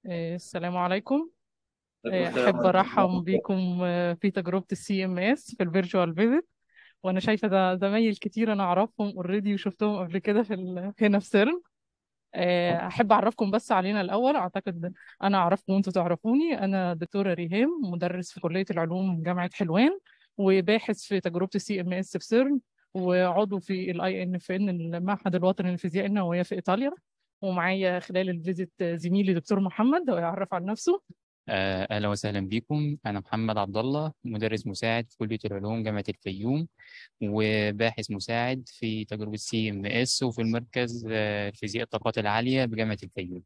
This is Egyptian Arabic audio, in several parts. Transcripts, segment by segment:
آه، السلام عليكم عليكم آه، السلام أحب ورحمة الله أرحب وبركاته بكم آه، في تجربة السي ام اس في الفيرتشوال فيزيت وأنا شايفة ده زمايل كتير أنا أعرفهم اوريدي وشفتهم قبل كده في ال... هنا في سيرن آه، أحب أعرفكم بس علينا الأول أعتقد أنا أعرفكم وأنتوا تعرفوني أنا دكتورة ريهام مدرس في كلية العلوم جامعة حلوان وباحث في تجربة السي ام اس في سيرن وعضو في الاي ان اف ان المعهد الوطني للفيزياء النووية في إيطاليا ومعايا خلال الفيزيت زميلي دكتور محمد هو يعرف عن نفسه آه، أهلا وسهلا بكم أنا محمد عبد الله مدرس مساعد في كلية العلوم جامعة الفيوم وباحث مساعد في تجربة سي ام اس وفي المركز آه، فيزياء الطاقات العالية بجامعة الفيوم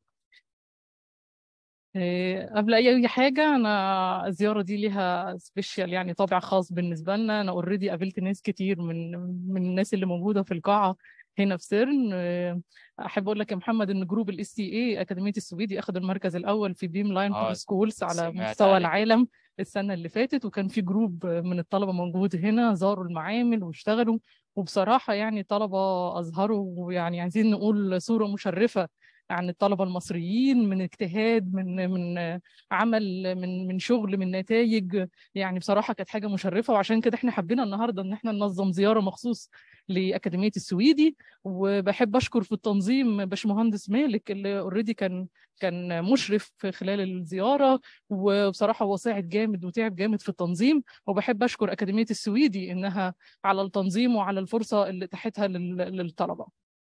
إيه، قبل اي اي حاجه انا الزياره دي ليها سبيشال يعني طابع خاص بالنسبه لنا انا اوريدي قابلت ناس كتير من من الناس اللي موجوده في القاعه هنا في سيرن إيه، احب اقول لك يا محمد ان جروب الاس تي اي اكاديميه السويدي اخذ المركز الاول في بيم لاين اه سكولز على سمعت مستوى عليه العالم السنه اللي فاتت وكان في جروب من الطلبه موجود هنا زاروا المعامل واشتغلوا وبصراحه يعني طلبه اظهروا ويعني عايزين نقول صوره مشرفه عن الطلبة المصريين من اجتهاد من من عمل من من شغل من نتائج يعني بصراحة كانت حاجة مشرفة وعشان كده احنا حبينا النهاردة ان احنا ننظم زيارة مخصوص لأكاديمية السويدي وبحب أشكر في التنظيم باشمهندس مالك اللي اوريدي كان كان مشرف في خلال الزيارة وبصراحة هو ساعد جامد وتعب جامد في التنظيم وبحب أشكر أكاديمية السويدي إنها على التنظيم وعلى الفرصة اللي اتاحتها لل- للطلبة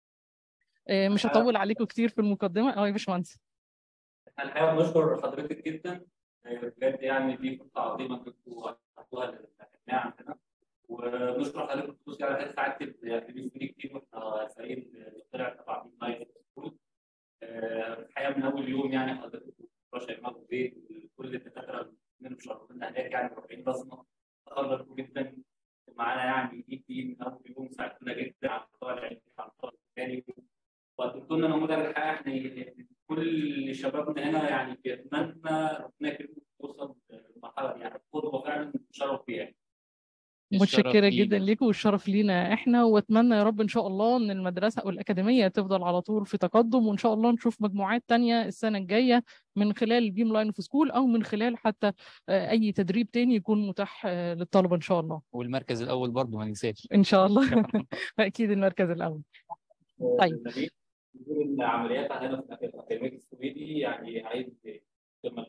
آه، مش هطول عليكم كتير في المقدمة اه يا باشمهندس احنا الحقيقه بنشكر حضرتك جدا بجد يعني دي فرصه عظيمه انكم عملتوها للجماعه عندنا وبنشكر حضرتك خصوصي على حته ساعدت في دي كتير واحنا سعيد طلع تبع بيم لايف سكول الحقيقه من اول يوم يعني حضرتك دكتور شيماء وبيت وكل الدكاتره اللي مشرفينا هناك يعني مرفعين راسنا تقدروا جدا ومعانا يعني دي دي من اول يوم ساعدتونا جدا على مستوى العلمي على مستوى الثاني وقدمتوا لنا نموذج الحقيقه احنا كل شبابنا هنا يعني بيتمنى ربنا يكرمكم توصل للمرحله دي يعني قدوه فعلا شرف بيها الشرف متشكرة جدا لينا ليكم والشرف لينا احنا واتمنى يا رب ان شاء الله ان المدرسة او الأكاديمية تفضل على طول في تقدم وان شاء الله نشوف مجموعات تانية السنة الجاية من خلال بيم لاين في سكول او من خلال حتى آه، اي تدريب تاني يكون متاح آه، للطلبة ان شاء الله والمركز الأول برضه ما ننساش ان شاء الله اكيد المركز الاول طيب نبيل بيقول ان عملياتها هنا في اكاديميه السويدي يعني عايز تكمل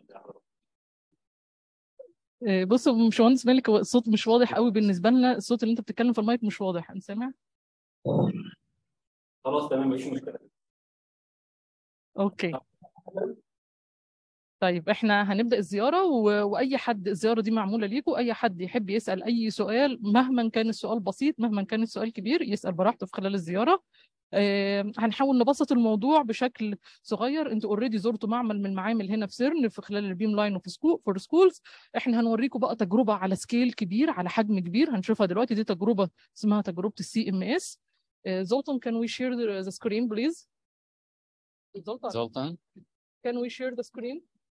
آه، بصوا يا باشمهندس مالك هو الصوت مش واضح قوي بالنسبة لنا الصوت اللي انت بتتكلم في المايك مش واضح انت سامع خلاص تمام مفيش مشكله اوكي طيب احنا هنبدأ الزيارة و... وأي حد الزيارة دي معمولة ليكم أي حد يحب يسأل أي سؤال مهما كان السؤال بسيط مهما كان السؤال كبير يسأل براحته في خلال الزيارة آه، هنحاول نبسط الموضوع بشكل صغير انتوا اوريدي زرتوا معمل من المعامل هنا في سيرن في خلال البيم لاين وفي سكول فور سكولز احنا هنوريكم بقى تجربة على سكيل كبير على حجم كبير هنشوفها دلوقتي دي تجربة اسمها تجربة السي ام اس زولتان can we share the, the screen please زولتان زلطان can we share the screen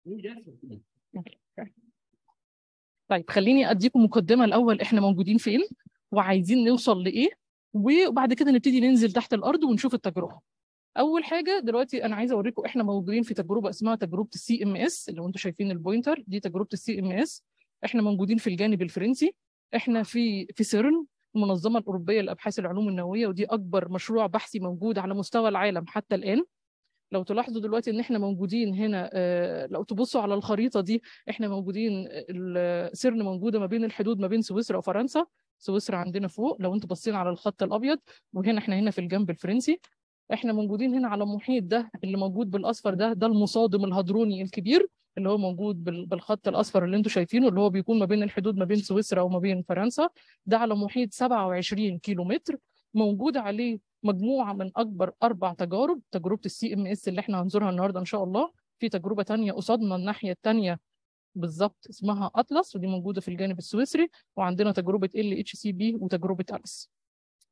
طيب خليني اديكم مقدمه الاول احنا موجودين فين وعايزين نوصل لايه وبعد كده نبتدي ننزل تحت الارض ونشوف التجربه اول حاجه دلوقتي انا عايزه اوريكم احنا موجودين في تجربه اسمها تجربه السي ام اس اللي انتم شايفين البوينتر دي تجربه السي ام اس احنا موجودين في الجانب الفرنسي احنا في في سيرن المنظمه الاوروبيه لابحاث العلوم النوويه ودي اكبر مشروع بحثي موجود على مستوى العالم حتى الان لو تلاحظوا دلوقتي ان احنا موجودين هنا آه، لو تبصوا على الخريطه دي احنا موجودين ال- سيرن موجوده ما بين الحدود ما بين سويسرا وفرنسا سويسرا عندنا فوق لو انتوا باصين على الخط الابيض وهنا احنا هنا في الجنب الفرنسي احنا موجودين هنا على المحيط ده اللي موجود بالاصفر ده ده المصادم الهدروني الكبير اللي هو موجود بال- بالخط الاصفر اللي انتوا شايفينه اللي هو بيكون ما بين الحدود ما بين سويسرا وما بين فرنسا ده على محيط 27 كيلو متر موجود عليه مجموعه من اكبر اربع تجارب تجربه السي ام اس اللي احنا هنزورها النهارده ان شاء الله في تجربه تانية قصادنا الناحيه التانية بالظبط اسمها اطلس ودي موجوده في الجانب السويسري وعندنا تجربه ال اتش سي بي وتجربه اليس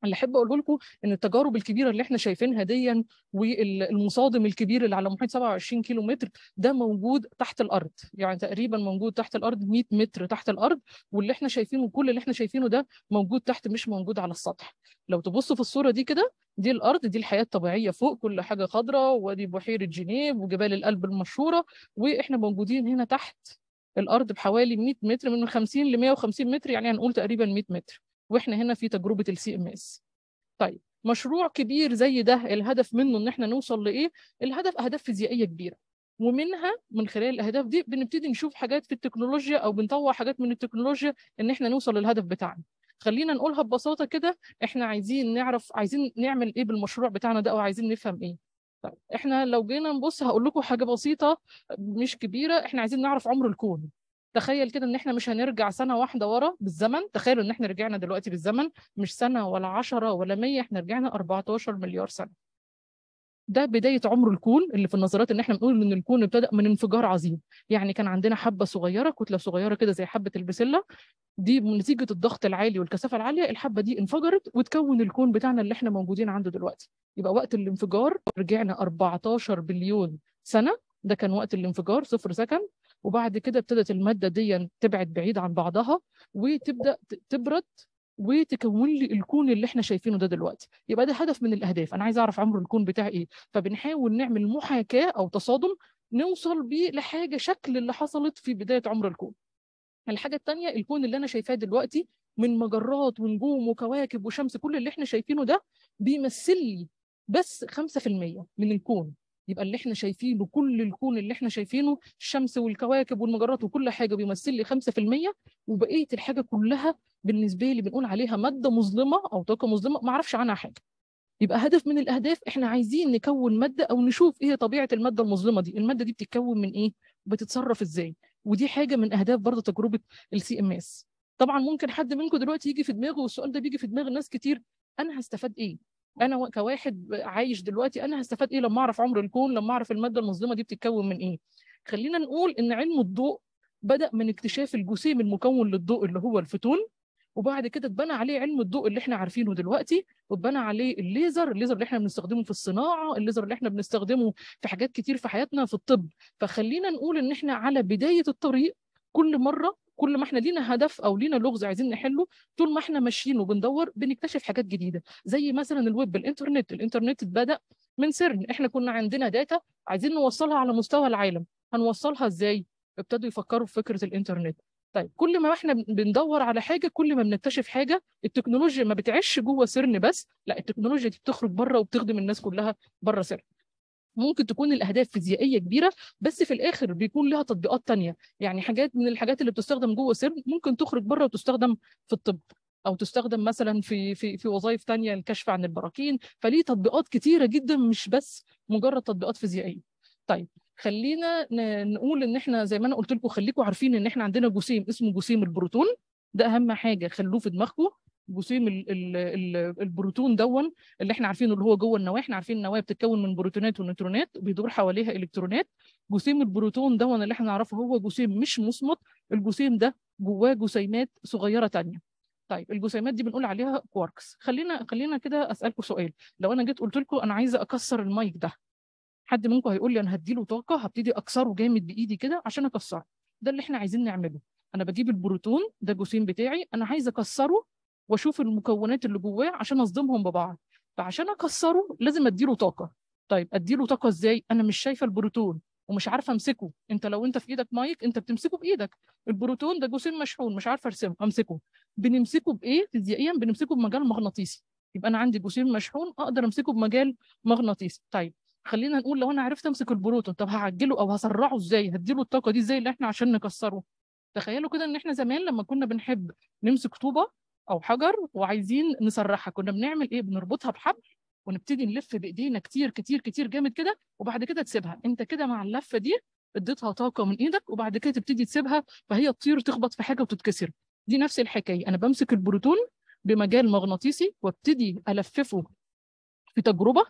اللي احب اقوله لكم ان التجارب الكبيره اللي احنا شايفينها ديا والمصادم الكبير اللي على محيط 27 كيلو متر ده موجود تحت الارض يعني تقريبا موجود تحت الارض 100 متر تحت الارض واللي احنا شايفينه كل اللي احنا شايفينه ده موجود تحت مش موجود على السطح لو تبصوا في الصوره دي كده دي الارض دي الحياه الطبيعيه فوق كل حاجه خضراء وادي بحيره جنيف وجبال الألب المشهوره واحنا موجودين هنا تحت الارض بحوالي 100 متر من 50 ل 150 متر يعني هنقول تقريبا 100 متر واحنا هنا في تجربه السي ام اس طيب مشروع كبير زي ده الهدف منه ان احنا نوصل لايه الهدف اهداف فيزيائيه كبيره ومنها من خلال الاهداف دي بنبتدي نشوف حاجات في التكنولوجيا او بنطوع حاجات من التكنولوجيا ان احنا نوصل للهدف بتاعنا خلينا نقولها ببساطه كده احنا عايزين نعرف عايزين نعمل ايه بالمشروع بتاعنا ده او عايزين نفهم ايه طيب احنا لو جينا نبص هقول لكم حاجه بسيطه مش كبيره احنا عايزين نعرف عمر الكون تخيل كده ان احنا مش هنرجع سنه واحده ورا بالزمن تخيلوا ان احنا رجعنا دلوقتي بالزمن مش سنه ولا 10 ولا 100 احنا رجعنا 14 مليار سنه ده بدايه عمر الكون اللي في النظريات ان احنا بنقول ان الكون ابتدى من انفجار عظيم يعني كان عندنا حبه صغيره كتله صغيره كده زي حبه البسله دي نتيجه الضغط العالي والكثافه العاليه الحبه دي انفجرت وتكون الكون بتاعنا اللي احنا موجودين عنده دلوقتي يبقى وقت الانفجار رجعنا 14 بليون سنه ده كان وقت الانفجار صفر سكند وبعد كده ابتدت الماده دي تبعد بعيد عن بعضها وتبدا تبرد وتكون لي الكون اللي احنا شايفينه ده دلوقتي يبقى ده هدف من الاهداف انا عايز اعرف عمر الكون بتاعي ايه فبنحاول نعمل محاكاه او تصادم نوصل بيه لحاجه شكل اللي حصلت في بدايه عمر الكون الحاجه الثانيه الكون اللي انا شايفاه دلوقتي من مجرات ونجوم وكواكب وشمس كل اللي احنا شايفينه ده بيمثل لي بس 5% من الكون يبقى اللي احنا شايفينه كل الكون اللي احنا شايفينه الشمس والكواكب والمجرات وكل حاجه بيمثل لي 5% وبقيه الحاجه كلها بالنسبه لي بنقول عليها ماده مظلمه او طاقه مظلمه ما اعرفش عنها حاجه يبقى هدف من الاهداف احنا عايزين نكون ماده او نشوف ايه طبيعه الماده المظلمه دي الماده دي بتتكون من ايه بتتصرف ازاي ودي حاجه من اهداف برضه تجربه السي ام اس طبعا ممكن حد منكم دلوقتي يجي في دماغه والسؤال ده بيجي في دماغ ناس كتير انا هستفاد ايه انا كواحد عايش دلوقتي انا هستفاد ايه لما اعرف عمر الكون لما اعرف الماده المظلمه دي بتتكون من ايه خلينا نقول ان علم الضوء بدا من اكتشاف الجسيم المكون للضوء اللي هو الفوتون وبعد كده اتبنى عليه علم الضوء اللي احنا عارفينه دلوقتي واتبنى عليه الليزر الليزر اللي احنا بنستخدمه في الصناعه الليزر اللي احنا بنستخدمه في حاجات كتير في حياتنا في الطب فخلينا نقول ان احنا على بدايه الطريق كل مره كل ما احنا لينا هدف او لينا لغز عايزين نحله طول ما احنا ماشيين وبندور بنكتشف حاجات جديده زي مثلا الويب الانترنت الانترنت بدا من سيرن احنا كنا عندنا داتا عايزين نوصلها على مستوى العالم هنوصلها ازاي ابتدوا يفكروا في فكره الانترنت طيب كل ما احنا بندور على حاجه كل ما بنكتشف حاجه التكنولوجيا ما بتعيش جوه سيرن بس لا التكنولوجيا دي بتخرج بره وبتخدم الناس كلها بره سيرن ممكن تكون الاهداف فيزيائيه كبيره بس في الاخر بيكون لها تطبيقات تانية يعني حاجات من الحاجات اللي بتستخدم جوه سيرن ممكن تخرج بره وتستخدم في الطب او تستخدم مثلا في في في وظائف تانية الكشف عن البراكين فليه تطبيقات كتيره جدا مش بس مجرد تطبيقات فيزيائيه طيب خلينا نقول ان احنا زي ما انا قلت لكم خليكم عارفين ان احنا عندنا جسيم اسمه جسيم البروتون ده اهم حاجه خلوه في دماغكم جسيم ال ال ال البروتون دون اللي احنا عارفينه اللي هو جوه النواه احنا عارفين النواه بتتكون من بروتونات ونيوترونات بيدور حواليها الكترونات جسيم البروتون دون اللي احنا نعرفه هو جسيم مش مصمت الجسيم ده جواه جسيمات صغيره تانية طيب الجسيمات دي بنقول عليها كواركس خلينا خلينا كده اسالكم سؤال لو انا جيت قلت لكم انا عايزه اكسر المايك ده حد منكم هيقول لي انا هديله طاقه هبتدي اكسره جامد بايدي كده عشان اكسره ده اللي احنا عايزين نعمله انا بجيب البروتون ده الجسيم بتاعي انا عايزه اكسره واشوف المكونات اللي جواه عشان اصدمهم ببعض فعشان اكسره لازم اديله طاقه طيب اديله طاقه ازاي انا مش شايفه البروتون ومش عارفه امسكه انت لو انت في ايدك مايك انت بتمسكه بايدك البروتون ده جسيم مشحون مش عارفه ارسمه امسكه بنمسكه بايه فيزيائيا بنمسكه بمجال مغناطيسي يبقى انا عندي جسيم مشحون اقدر امسكه بمجال مغناطيسي طيب خلينا نقول لو انا عرفت امسك البروتون طب هعجله او هسرعه ازاي هديله الطاقه دي ازاي اللي احنا عشان نكسره تخيلوا كده ان احنا زمان لما كنا بنحب نمسك طوبه او حجر وعايزين نسرحها كنا بنعمل ايه بنربطها بحبل ونبتدي نلف بايدينا كتير كتير كتير جامد كده وبعد كده تسيبها انت كده مع اللفه دي اديتها طاقه من ايدك وبعد كده تبتدي تسيبها فهي تطير تخبط في حاجه وتتكسر دي نفس الحكايه انا بمسك البروتون بمجال مغناطيسي وابتدي الففه في تجربه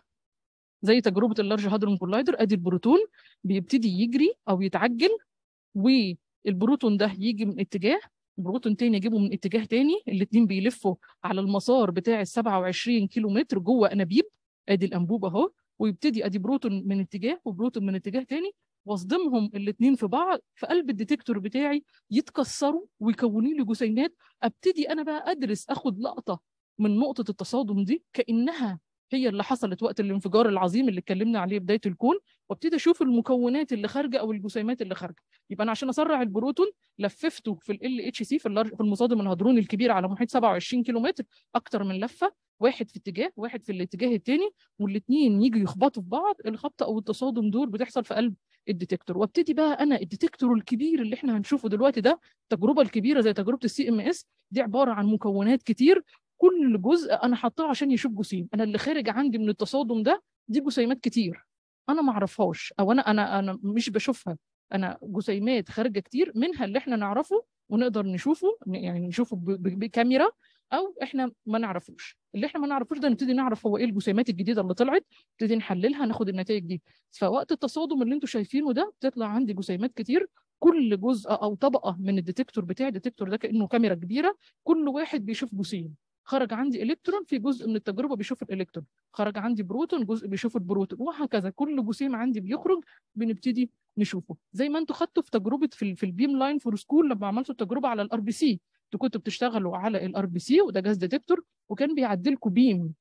زي تجربه اللارج هادرون كولايدر ادي البروتون بيبتدي يجري او يتعجل والبروتون ده يجي من اتجاه بروتون تاني اجيبه من اتجاه تاني الاثنين بيلفوا على المسار بتاع ال 27 كيلو متر جوه انابيب ادي الانبوب اهو ويبتدي ادي بروتون من اتجاه وبروتون من اتجاه تاني واصدمهم الاثنين في بعض في قلب الديتكتور بتاعي يتكسروا ويكونوا لي جسيمات ابتدي انا بقى ادرس اخد لقطه من نقطه التصادم دي كانها هي اللي حصلت وقت الانفجار العظيم اللي اتكلمنا عليه بدايه الكون وابتدي اشوف المكونات اللي خارجه او الجسيمات اللي خارجه يبقى انا عشان اسرع البروتون لففته في ال اتش سي في اللارج في المصادم الهدروني الكبير على محيط 27 كيلو متر اكتر من لفه واحد في اتجاه واحد في الاتجاه الثاني والاثنين يجوا يخبطوا في بعض الخبطه او التصادم دول بتحصل في قلب الديتكتور وابتدي بقى انا الديتكتور الكبير اللي احنا هنشوفه دلوقتي ده التجربه الكبيره زي تجربه السي ام اس دي عباره عن مكونات كتير كل جزء انا حاطاه عشان يشوف جسيم انا اللي خارج عندي من التصادم ده دي جسيمات كتير انا ما اعرفهاش او انا انا انا مش بشوفها انا جسيمات خارجه كتير منها اللي احنا نعرفه ونقدر نشوفه يعني نشوفه ب- ب- بكاميرا او احنا ما نعرفوش اللي احنا ما نعرفوش ده نبتدي نعرف هو ايه الجسيمات الجديده اللي طلعت نبتدي نحللها ناخد النتائج دي فوقت التصادم اللي انتم شايفينه ده بتطلع عندي جسيمات كتير كل جزء او طبقه من الديتكتور بتاعي الديتكتور ده كانه كاميرا كبيره كل واحد بيشوف جسيم خرج عندي الكترون في جزء من التجربه بيشوف الالكترون خرج عندي بروتون جزء بيشوف البروتون وهكذا كل جسيم عندي بيخرج بنبتدي نشوفه زي ما انتوا خدتوا في تجربه في, ال- في البيم لاين فور سكول لما عملتوا التجربه على الار بي سي انتوا كنتوا بتشتغلوا على الار بي سي وده جهاز ديتكتور وكان بيعدلكوا بيم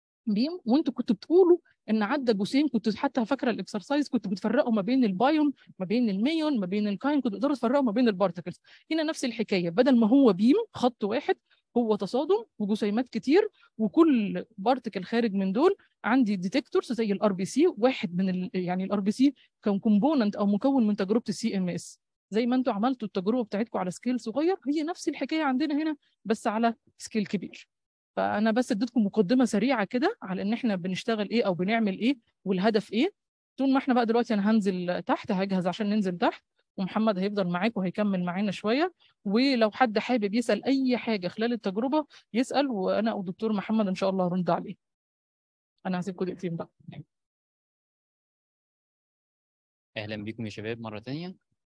بيم وانتوا كنتوا بتقولوا ان عدى جسيم كنت حتى فاكره الاكسرسايز كنتوا بتفرقوا ما بين البايون ما بين الميون ما بين الكاين كنتوا تقدروا تفرقوا ما بين البارتكلز هنا نفس الحكايه بدل ما هو بيم خط واحد هو تصادم وجسيمات كتير وكل بارتكل خارج من دول عندي ديتكتورز زي الار بي سي واحد من ال يعني الار بي سي كان كومبوننت او مكون من تجربه السي ام اس زي ما انتوا عملتوا التجربه بتاعتكم على سكيل صغير هي نفس الحكايه عندنا هنا بس على سكيل كبير فانا بس اديتكم مقدمه سريعه كده على ان احنا بنشتغل ايه او بنعمل ايه والهدف ايه طول ما احنا بقى دلوقتي انا هنزل تحت هجهز عشان ننزل تحت ومحمد هيفضل معاك وهيكمل معانا شويه ولو حد حابب يسال اي حاجه خلال التجربه يسال وانا او دكتور محمد ان شاء الله هرد عليه انا هسيبكم دقيقتين بقى أهلا بكم يا شباب مرة تانية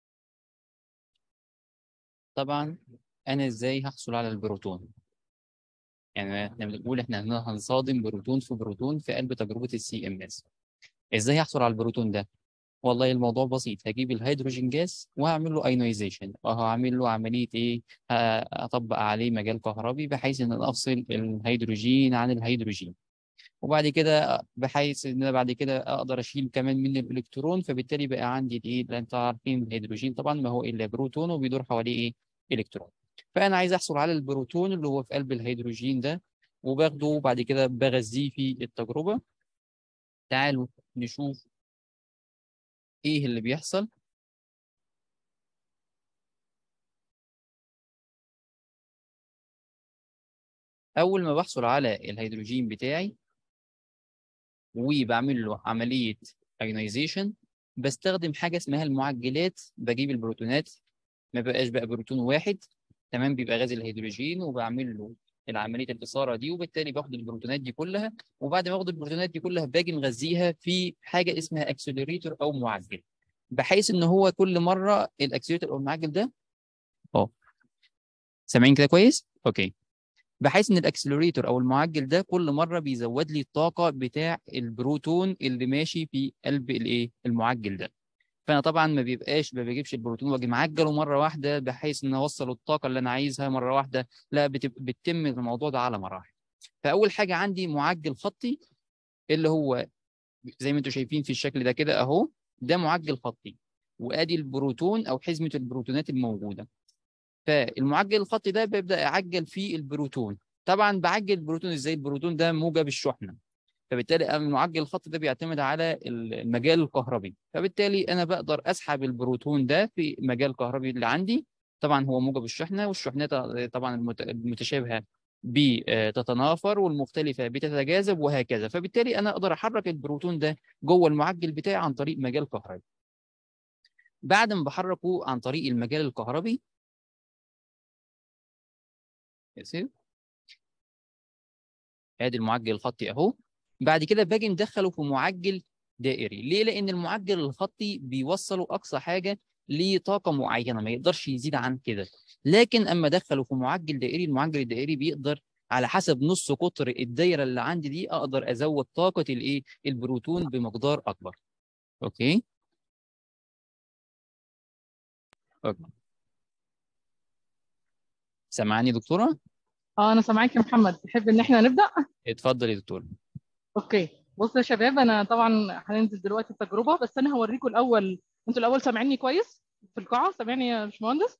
طبعا أنا إزاي هحصل على البروتون يعني احنا بنقول احنا هن- هنصادم بروتون في بروتون في قلب تجربة السي ام اس ازاي هحصل على البروتون ده والله الموضوع بسيط هجيب الهيدروجين جاز وهعمل له ايونيزيشن وهعمل له عملية ايه ه- اطبق عليه مجال كهربي بحيث ان انا افصل الهيدروجين عن الهيدروجين وبعد كده بحيث ان انا بعد كده اقدر اشيل كمان من الالكترون فبالتالي بقى عندي الايه اللي انتوا عارفين الهيدروجين طبعا ما هو الا بروتون وبيدور حواليه ايه الكترون فانا عايز احصل على البروتون اللي هو في قلب الهيدروجين ده وباخده وبعد كده بغذيه في التجربة تعالوا نشوف ايه اللي بيحصل اول ما بحصل على الهيدروجين بتاعي وبعمل له عملية ايونيزيشن بستخدم حاجة اسمها المعجلات بجيب البروتونات ما بقاش بقى بروتون واحد تمام بيبقى غاز الهيدروجين وبعمل له العملية الإثارة دي وبالتالي باخد البروتونات دي كلها وبعد ما اخد البروتونات دي كلها باجي مغذيها في حاجة اسمها اكسلريتور أو معجل بحيث إن هو كل مرة الاكسلريتور أو المعجل ده اه سامعين كده كويس؟ أوكي بحيث ان الاكسلريتور او المعجل ده كل مره بيزود لي الطاقه بتاع البروتون اللي ماشي في قلب الايه المعجل ده فانا طبعا ما بيبقاش ما بجيبش البروتون واجي معجله مره واحده بحيث ان اوصل الطاقه اللي انا عايزها مره واحده لا بتب... بتتم الموضوع ده على مراحل فاول حاجه عندي معجل خطي اللي هو زي ما انتم شايفين في الشكل ده كده اهو ده معجل خطي وادي البروتون او حزمه البروتونات الموجوده فالمعجل الخطي ده بيبدا يعجل فيه البروتون طبعا بعجل البروتون ازاي البروتون ده موجب الشحنه فبالتالي المعجل الخطي ده بيعتمد على المجال الكهربي فبالتالي انا بقدر اسحب البروتون ده في مجال كهربي اللي عندي طبعا هو موجب الشحنه والشحنات طبعا المت- المتشابهه بتتنافر والمختلفه بتتجاذب وهكذا فبالتالي انا اقدر احرك البروتون ده جوه المعجل بتاعي عن طريق مجال كهربي بعد ما بحركه عن طريق المجال الكهربي يصير ادي المعجل الخطي اهو بعد كده باجي مدخله في معجل دائري ليه لان المعجل الخطي بيوصله اقصى حاجه ليه طاقه معينه ما يقدرش يزيد عن كده لكن اما ادخله في معجل دائري المعجل الدائري بيقدر على حسب نص قطر الدايره اللي عندي دي اقدر ازود طاقه الايه البروتون بمقدار اكبر اوكي اوكي سامعني دكتوره اه انا سامعاك يا محمد تحب ان احنا نبدا اتفضل يا دكتور اوكي بصوا يا شباب انا طبعا هننزل دلوقتي التجربه بس انا هوريكم الاول انتوا الاول سامعيني كويس في القاعه سامعني يا باشمهندس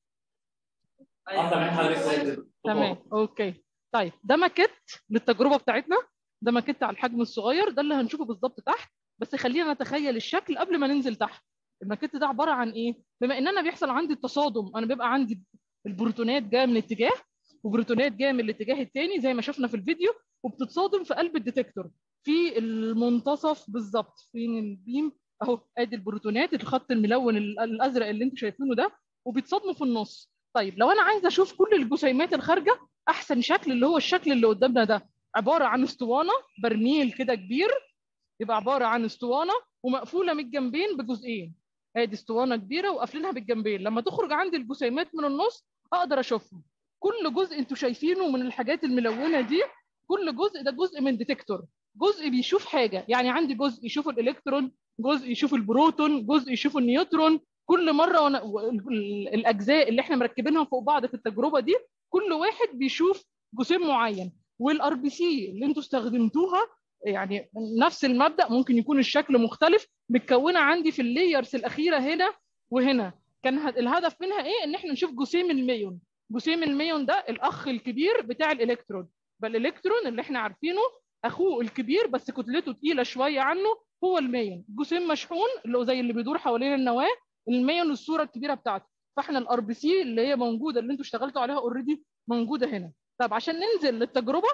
اه سامعين حضرتك كويس جدا. تمام اوكي طيب ده ماكيت للتجربه بتاعتنا ده ماكيت على الحجم الصغير ده اللي هنشوفه بالظبط تحت بس خلينا نتخيل الشكل قبل ما ننزل تحت الماكيت ده عباره عن ايه بما ان انا بيحصل عندي التصادم انا بيبقى عندي البروتونات جايه من اتجاه وبروتونات جايه من الاتجاه الثاني زي ما شفنا في الفيديو وبتتصادم في قلب الديتكتور في المنتصف بالظبط فين البيم اهو ادي البروتونات الخط الملون ال- الازرق اللي انتم شايفينه ده وبيتصادموا في النص طيب لو انا عايزه اشوف كل الجسيمات الخارجه احسن شكل اللي هو الشكل اللي قدامنا ده عباره عن اسطوانه برميل كده كبير يبقى عباره عن اسطوانه ومقفوله من الجنبين بجزئين ادي اسطوانه كبيره وقافلينها بالجنبين لما تخرج عندي الجسيمات من النص اقدر اشوفهم كل جزء انتوا شايفينه من الحاجات الملونه دي كل جزء ده جزء من ديتكتور جزء بيشوف حاجه يعني عندي جزء يشوف الالكترون جزء يشوف البروتون جزء يشوف النيوترون كل مره وانا وال- الاجزاء اللي احنا مركبينها فوق بعض في التجربه دي كل واحد بيشوف جسيم معين والار بي سي اللي انتوا استخدمتوها يعني نفس المبدا ممكن يكون الشكل مختلف متكونه عندي في اللايرز الاخيره هنا وهنا كان ه- الهدف منها ايه ان احنا نشوف جسيم الميون جسيم الميون ده الاخ الكبير بتاع الالكترون فالالكترون اللي احنا عارفينه اخوه الكبير بس كتلته تقيله شويه عنه هو الميون جسيم مشحون اللي هو زي اللي بيدور حوالين النواه الميون الصوره الكبيره بتاعته فاحنا الار بي سي اللي هي موجوده اللي انتوا اشتغلتوا عليها اوريدي موجوده هنا طب عشان ننزل للتجربه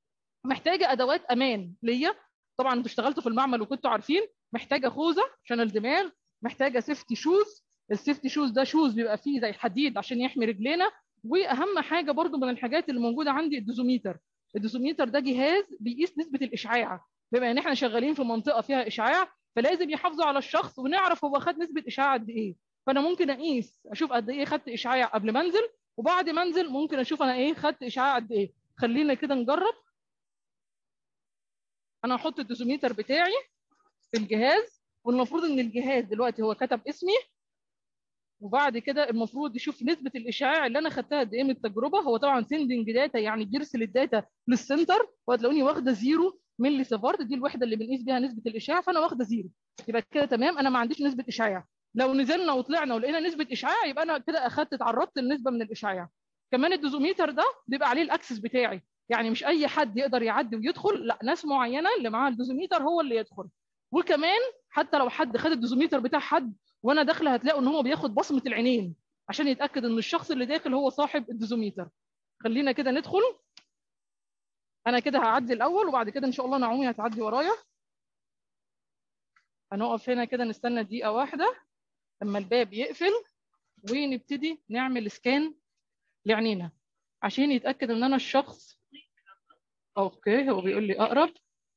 محتاجه ادوات امان ليا طبعا انتوا اشتغلتوا في المعمل وكنتوا عارفين محتاجه خوذه عشان الدماغ محتاجه سيفتي شوز السيفتي شوز ده شوز بيبقى فيه زي حديد عشان يحمي رجلينا واهم حاجه برضو من الحاجات اللي موجوده عندي الدوزوميتر الدوزوميتر ده جهاز بيقيس نسبه الاشعاع بما ان احنا شغالين في منطقه فيها اشعاع فلازم يحافظوا على الشخص ونعرف هو خد نسبه اشعاع قد ايه فانا ممكن اقيس اشوف قد ايه خدت اشعاع قبل ما انزل وبعد ما انزل ممكن اشوف انا ايه خدت اشعاع قد ايه خلينا كده نجرب انا هحط الدوزوميتر بتاعي في الجهاز والمفروض ان الجهاز دلوقتي هو كتب اسمي وبعد كده المفروض يشوف نسبه الاشعاع اللي انا خدتها قد ايه من التجربه هو طبعا سندنج داتا يعني بيرسل الداتا للسنتر وهتلاقوني واخده زيرو ملي سيفارد دي الوحده اللي بنقيس بيها نسبه الاشعاع فانا واخده زيرو يبقى كده تمام انا ما عنديش نسبه اشعاع لو نزلنا وطلعنا ولقينا نسبه اشعاع يبقى انا كده اخدت اتعرضت لنسبه من الاشعاع كمان الدوزوميتر ده بيبقى عليه الاكسس بتاعي يعني مش اي حد يقدر يعدي ويدخل لا ناس معينه اللي معاها الدوزوميتر هو اللي يدخل وكمان حتى لو حد خد الدوزوميتر بتاع حد وانا داخله هتلاقوا ان هو بياخد بصمه العينين عشان يتاكد ان الشخص اللي داخل هو صاحب الدوزوميتر خلينا كده ندخل انا كده هعدي الاول وبعد كده ان شاء الله نعومي هتعدي ورايا هنقف هنا كده نستنى دقيقه واحده لما الباب يقفل ونبتدي نعمل سكان لعينينا عشان يتاكد ان انا الشخص اوكي هو بيقول لي اقرب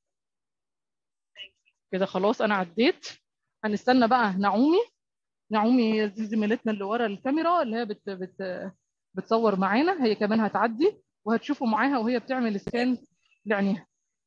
كده خلاص انا عديت هنستنى بقى نعومي نعومي دي زميلتنا اللي ورا الكاميرا اللي هي بت بت بتصور معانا هي كمان هتعدي وهتشوفوا معاها وهي بتعمل سكان لعينيها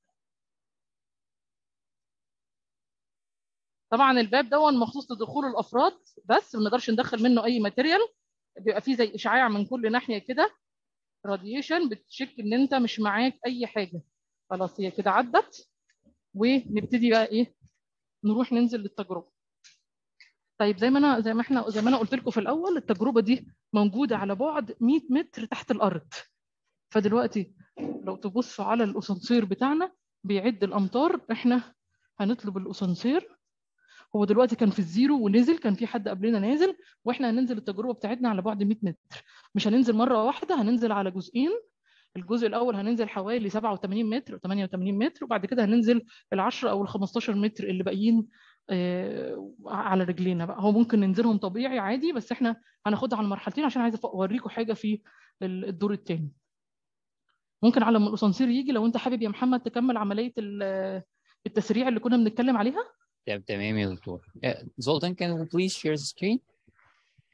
طبعا الباب ده مخصوص لدخول الافراد بس ما نقدرش ندخل منه اي ماتيريال بيبقى فيه زي اشعاع من كل ناحيه كده راديشن بتشك ان انت مش معاك اي حاجه خلاص هي كده عدت ونبتدي بقى ايه نروح ننزل للتجربه طيب زي ما انا زي ما احنا زي ما انا قلت لكم في الاول التجربه دي موجوده على بعد 100 متر تحت الارض فدلوقتي لو تبصوا على الاسانسير بتاعنا بيعد الامتار احنا هنطلب الاسانسير هو دلوقتي كان في الزيرو ونزل كان في حد قبلنا نازل واحنا هننزل التجربه بتاعتنا على بعد 100 متر مش هننزل مره واحده هننزل على جزئين الجزء الاول هننزل حوالي 87 متر 88 متر وبعد كده هننزل ال 10 او ال 15 متر اللي باقيين آه على رجلينا بقى هو ممكن ننزلهم طبيعي عادي بس احنا هناخدها على مرحلتين عشان عايزه اوريكم حاجه في الدور الثاني ممكن على ما الاسانسير يجي لو انت حابب يا محمد تكمل عمليه التسريع اللي كنا بنتكلم عليها تمام يا دكتور Zoltan can you please share the screen